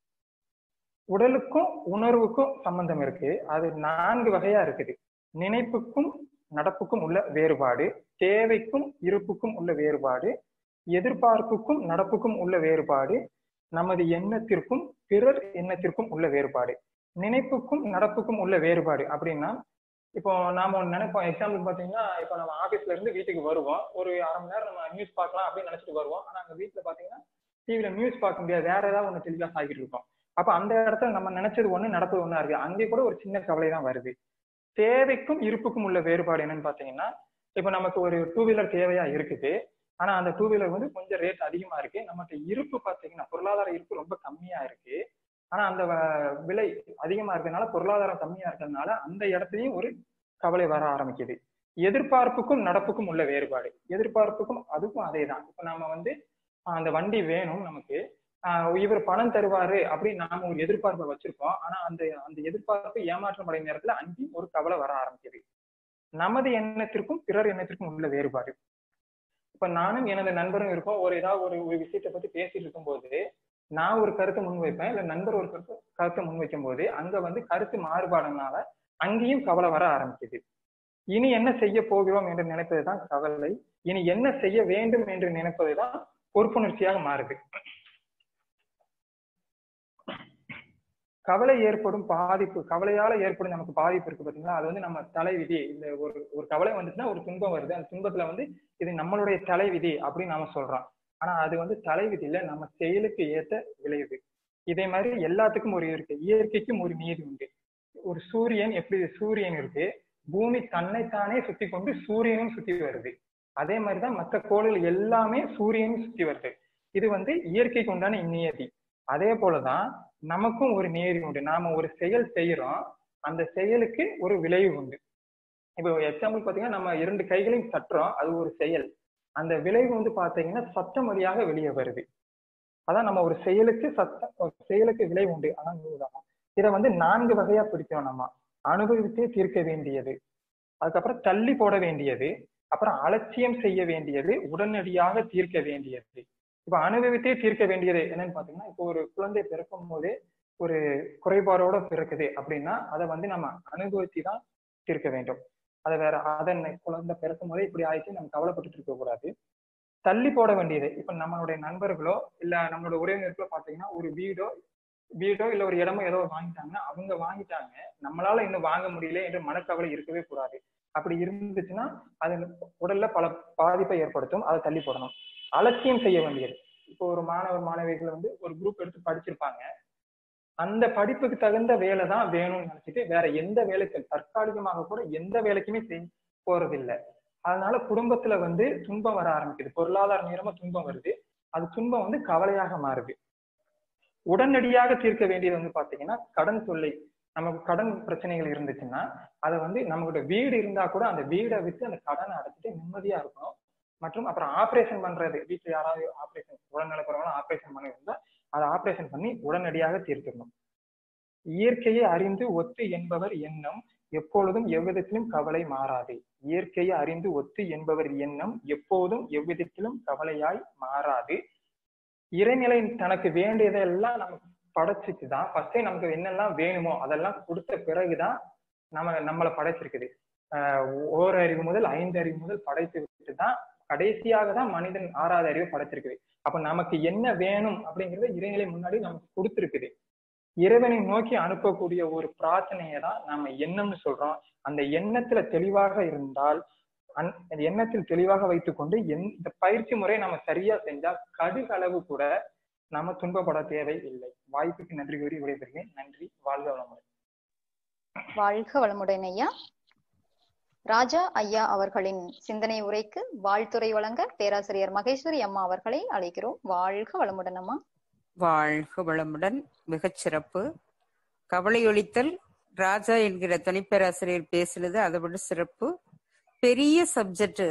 உடலுக்கும் உணர்வுக்கும் சம்பந்தம் இருக்கு அது நான்கு வகையா இருக்குது நினைப்புக்கும் நடப்புக்கும் உள்ள வேறுபாடு தேவைக்கும் இருப்புக்கும் உள்ள வேறுபாடு எதிர்பார்ப்புக்கும் நடப்புக்கும் உள்ள வேறுபாடு நமது எண்ணத்திற்கும் பிறர் எண்ணத்திற்கும் உள்ள வேறுபாடு நினைப்புக்கும் நடப்புக்கும் உள்ள வேறுபாடு அப்படின்னா இப்போ நாம ஒண்ணு நினைப்போம் எக்ஸாம்பிள் பாத்தீங்கன்னா இப்போ நம்ம ஆபீஸ்ல இருந்து வீட்டுக்கு வருவோம் ஒரு அரை மணி நேரம் நம்ம நியூஸ் பார்க்கலாம் அப்படின்னு நினைச்சிட்டு வருவோம் ஆனா அங்க வீட்டுல பாத்தீங்கன்னா டிவில நியூஸ் பார்க்க முடியாது வேற ஏதாவது ஒண்ணு டெலிகாஸ்ட் ஆகிட்டு இருக்கோம் அப்ப அந்த இடத்துல நம்ம நினைச்சது ஒண்ணு நடப்பது ஒண்ணா இருக்கு அங்கே கூட ஒரு சின்ன கவலை தான் வருது தேவைக்கும் இருப்புக்கும் உள்ள வேறுபாடு என்னன்னு பாத்தீங்கன்னா இப்ப நமக்கு ஒரு டூ வீலர் தேவையா இருக்குது ஆனா அந்த டூ வீலர் வந்து கொஞ்சம் ரேட் அதிகமா இருக்கு நம்மகிட்ட இருப்பு பாத்தீங்கன்னா பொருளாதார இருப்பு ரொம்ப கம்மியா இருக்கு ஆனா அந்த வ- விலை அதிகமா இருக்கிறதுனால பொருளாதாரம் கம்மியா இருக்கிறதுனால அந்த இடத்துலயும் ஒரு கவலை வர ஆரம்பிக்குது எதிர்பார்ப்புக்கும் நடப்புக்கும் உள்ள வேறுபாடு எதிர்பார்ப்புக்கும் அதுக்கும் அதே தான் இப்ப நாம வந்து ஆஹ் அந்த வண்டி வேணும் நமக்கு ஆஹ் இவர் பணம் தருவாரு அப்படின்னு நாம ஒரு எதிர்பார்ப்பை வச்சிருக்கோம் ஆனா அந்த அந்த எதிர்பார்ப்பு ஏமாற்றம் அடைந்த நேரத்துல அங்கேயும் ஒரு கவலை வர ஆரம்பிக்குது நமது எண்ணத்திற்கும் பிறர் எண்ணத்திற்கும் உள்ள வேறுபாடு இப்ப நானும் எனது நண்பரும் இருக்கோம் ஒரு ஏதாவது ஒரு ஒரு விஷயத்தை பத்தி பேசிட்டு இருக்கும்போது நான் ஒரு கருத்தை முன்வைப்பேன் இல்ல நண்பர் ஒரு கருத்து கருத்தை முன்வைக்கும் போது அங்க வந்து கருத்து மாறுபாடுனால அங்கேயும் கவலை வர ஆரம்பிக்குது இனி என்ன செய்ய போகிறோம் என்று நினைப்பதுதான் கவலை இனி என்ன செய்ய வேண்டும் என்று நினைப்பதுதான் பொறுப்புணர்ச்சியாக மாறுது கவலை ஏற்படும் பாதிப்பு கவலையால ஏற்படும் நமக்கு பாதிப்பு இருக்கு பாத்தீங்களா அது வந்து நம்ம தலைவிதி இந்த ஒரு ஒரு கவலை வந்துச்சுன்னா ஒரு துன்பம் வருது அந்த துன்பத்துல வந்து இது நம்மளுடைய தலைவிதி அப்படின்னு நாம சொல்றோம் ஆனா அது வந்து தலைவிதி இல்ல நம்ம செயலுக்கு ஏத்த விளைவு இதே மாதிரி எல்லாத்துக்கும் ஒரு இருக்கு இயற்கைக்கும் ஒரு நீதி உண்டு ஒரு சூரியன் எப்படி சூரியன் இருக்கு பூமி தன்னைத்தானே சுத்தி கொண்டு சூரியனும் சுத்தி வருது அதே மாதிரிதான் மற்ற கோள்கள் எல்லாமே சூரியனும் சுத்தி வருது இது வந்து இயற்கைக்கு உண்டான நியதி அதே போலதான் நமக்கும் ஒரு நியதி உண்டு நாம ஒரு செயல் செய்யறோம் அந்த செயலுக்கு ஒரு விளைவு உண்டு இப்போ எக்ஸாம்பிள் பாத்தீங்கன்னா நம்ம இரண்டு கைகளையும் தட்டுறோம் அது ஒரு செயல் அந்த விளைவு வந்து பாத்தீங்கன்னா சத்தம் வழியாக வெளியே வருது அதான் நம்ம ஒரு செயலுக்கு சத்தம் ஒரு செயலுக்கு விளைவு உண்டு அதான் ஒரு உதாரணம் இதை வந்து நான்கு வகையா பிரிக்கிறோம் நம்ம அனுபவித்தே தீர்க்க வேண்டியது அதுக்கப்புறம் தள்ளி போட வேண்டியது அப்புறம் அலட்சியம் செய்ய வேண்டியது உடனடியாக தீர்க்க வேண்டியது இப்ப அனுபவித்தே தீர்க்க வேண்டியது என்னன்னு பாத்தீங்கன்னா இப்போ ஒரு குழந்தை பிறக்கும் போதே ஒரு குறைபாடோட பிறக்குது அப்படின்னா அதை வந்து நம்ம அனுபவித்து தான் தீர்க்க வேண்டும் அதை வேற அதன் குழந்தை பிறக்கும் போதே இப்படி ஆயிடுச்சு நம்ம கவலைப்பட்டுட்டு இருக்க கூடாது தள்ளி போட வேண்டியது இப்ப நம்மளுடைய நண்பர்களோ இல்ல நம்மளோட உறவினர்களோ பாத்தீங்கன்னா ஒரு வீடோ வீடோ இல்ல ஒரு இடமோ ஏதோ வாங்கிட்டாங்கன்னா அவங்க வாங்கிட்டாங்க நம்மளால இன்னும் வாங்க முடியல என்று மனக்கவலை இருக்கவே கூடாது அப்படி இருந்துச்சுன்னா அது உடல்ல பல பாதிப்பை ஏற்படுத்தும் அதை தள்ளி போடணும் அலட்சியம் செய்ய வேண்டியது இப்போ ஒரு மாணவர் மாணவிகள் வந்து ஒரு குரூப் எடுத்து படிச்சிருப்பாங்க அந்த படிப்புக்கு தகுந்த வேலை தான் வேணும்னு நினைச்சிட்டு வேற எந்த வேலைக்கு தற்காலிகமாக கூட எந்த வேலைக்குமே செய் போறதில்லை அதனால குடும்பத்துல வந்து துன்பம் வர ஆரம்பிக்குது பொருளாதார நேரமா துன்பம் வருது அது துன்பம் வந்து கவலையாக மாறுது உடனடியாக தீர்க்க வேண்டியது வந்து பாத்தீங்கன்னா கடன் தொல்லை நமக்கு கடன் பிரச்சனைகள் இருந்துச்சுன்னா அதை வந்து நம்மளோட வீடு இருந்தா கூட அந்த வீடை விட்டு அந்த கடனை அடைச்சிட்டு நிம்மதியா இருக்கணும் மற்றும் அப்புறம் ஆபரேஷன் பண்றது வீட்டுல யாராவது ஆபரேஷன் உடல்நலக்குறவங்களும் ஆபரேஷன் பண்ணி இருந்தா அதை ஆபரேஷன் பண்ணி உடனடியாக தீர்த்திடணும் இயற்கையை அறிந்து ஒத்து என்பவர் எண்ணம் எப்பொழுதும் எவ்விதத்திலும் கவலை மாறாது இயற்கையை அறிந்து ஒத்து என்பவர் எண்ணம் எப்போதும் எவ்விதத்திலும் கவலையாய் மாறாது இறைநிலை தனக்கு வேண்டியதெல்லாம் நமக்கு படைச்சிச்சுதான் ஃபர்ஸ்டே நமக்கு என்னெல்லாம் வேணுமோ அதெல்லாம் கொடுத்த பிறகுதான் நம்ம நம்மளை படைச்சிருக்குது ஆஹ் ஓர் அறிவு முதல் ஐந்து அறிவு முதல் படைத்து விட்டு தான் கடைசியாக தான் மனிதன் ஆறாவது அறிவு படைச்சிருக்குது அப்ப நமக்கு என்ன வேணும் அப்படிங்கறத இறைநிலை முன்னாடி நமக்கு கொடுத்துருக்குது இறைவனை நோக்கி அனுப்பக்கூடிய ஒரு பிரார்த்தனையை தான் நாம எண்ணம்னு சொல்றோம் அந்த எண்ணத்துல தெளிவாக இருந்தால் அந்- அந்த எண்ணத்தில் தெளிவாக வைத்துக்கொண்டு எந்- இந்த பயிற்சி முறை நம்ம சரியா செஞ்சா கடுகளவு கூட நாம துன்பப்பட தேவை இல்லை வாய்ப்புக்கு நன்றி கூறி விடைபெறுகிறேன் நன்றி வாழ்க வளமுடன் வாழ்க வளமுடன் ஐயா ராஜா ஐயா அவர்களின் சிந்தனை உரைக்கு வாழ்த்துரை வழங்க பேராசிரியர் மகேஸ்வரி அம்மா அவர்களை அழைக்கிறோம் வாழ்க வளமுடன் அம்மா வாழ்க வளமுடன் மிகச் சிறப்பு கவலையொழித்தல் ராஜா என்கிற துணைப்பேராசிரியர் பேசினது அதை விட சிறப்பு பெரிய சப்ஜெக்ட்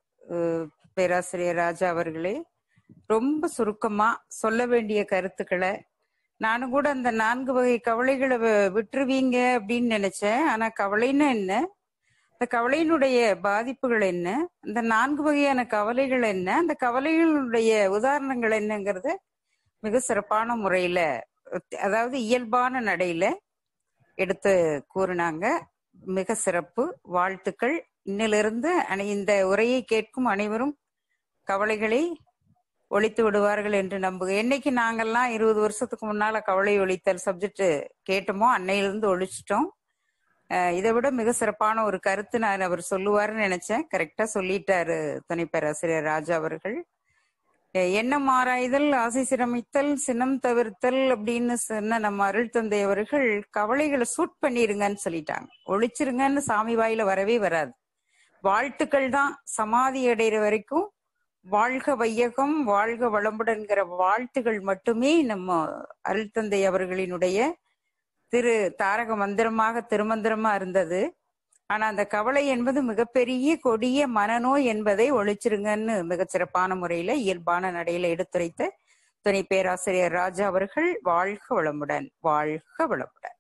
பேராசிரியர் ராஜா அவர்களே ரொம்ப சுருக்கமா சொல்ல வேண்டிய கருத்துக்களை நானும் கூட அந்த நான்கு வகை கவலைகளை வி- விட்டுருவீங்க அப்படின்னு நினைச்சேன் ஆனா கவலைன்னா என்ன அந்த கவலையினுடைய பாதிப்புகள் என்ன அந்த நான்கு வகையான கவலைகள் என்ன அந்த கவலைகளுடைய உதாரணங்கள் என்னங்கிறத மிக சிறப்பான முறையில அதாவது இயல்பான நடையில எடுத்து கூறினாங்க மிக சிறப்பு வாழ்த்துக்கள் இன்னிலிருந்து அனை- இந்த உரையை கேட்கும் அனைவரும் கவலைகளை ஒழித்து விடுவார்கள் என்று நம்புக என்னைக்கு நாங்கெல்லாம் இருபது வருஷத்துக்கு முன்னால கவலை ஒழித்தல் சப்ஜெக்ட் கேட்டோமோ அன்னையிலிருந்து ஒழிச்சிட்டோம் அஹ் இதை விட மிக சிறப்பான ஒரு கருத்து நான் அவர் சொல்லுவாருன்னு நினைச்சேன் கரெக்டா சொல்லிட்டாரு துணை பேராசிரியர் ராஜா அவர்கள் அஹ் எண்ணம் ஆராய்தல் ஆசை சிரமித்தல் சினம் தவிர்த்தல் அப்படின்னு சொன்ன நம்ம அருள் தந்தை அவர்கள் கவலைகளை சூட் பண்ணிருங்கன்னு சொல்லிட்டாங்க ஒழிச்சிருங்கன்னு சாமி வாயில வரவே வராது வாழ்த்துக்கள் தான் சமாதி அடைகிற வரைக்கும் வாழ்க வையகம் வாழ்க வளமுடன்கிற வாழ்த்துகள் மட்டுமே நம்ம அருள் தந்தை அவர்களினுடைய திரு தாரக மந்திரமாக திருமந்திரமா இருந்தது ஆனா அந்த கவலை என்பது மிகப்பெரிய கொடிய மனநோய் என்பதை ஒழிச்சிருங்கன்னு மிகச் சிறப்பான முறையில இயல்பான நடையில எடுத்துரைத்த துணை பேராசிரியர் ராஜா அவர்கள் வாழ்க வளமுடன் வாழ்க வளமுடன்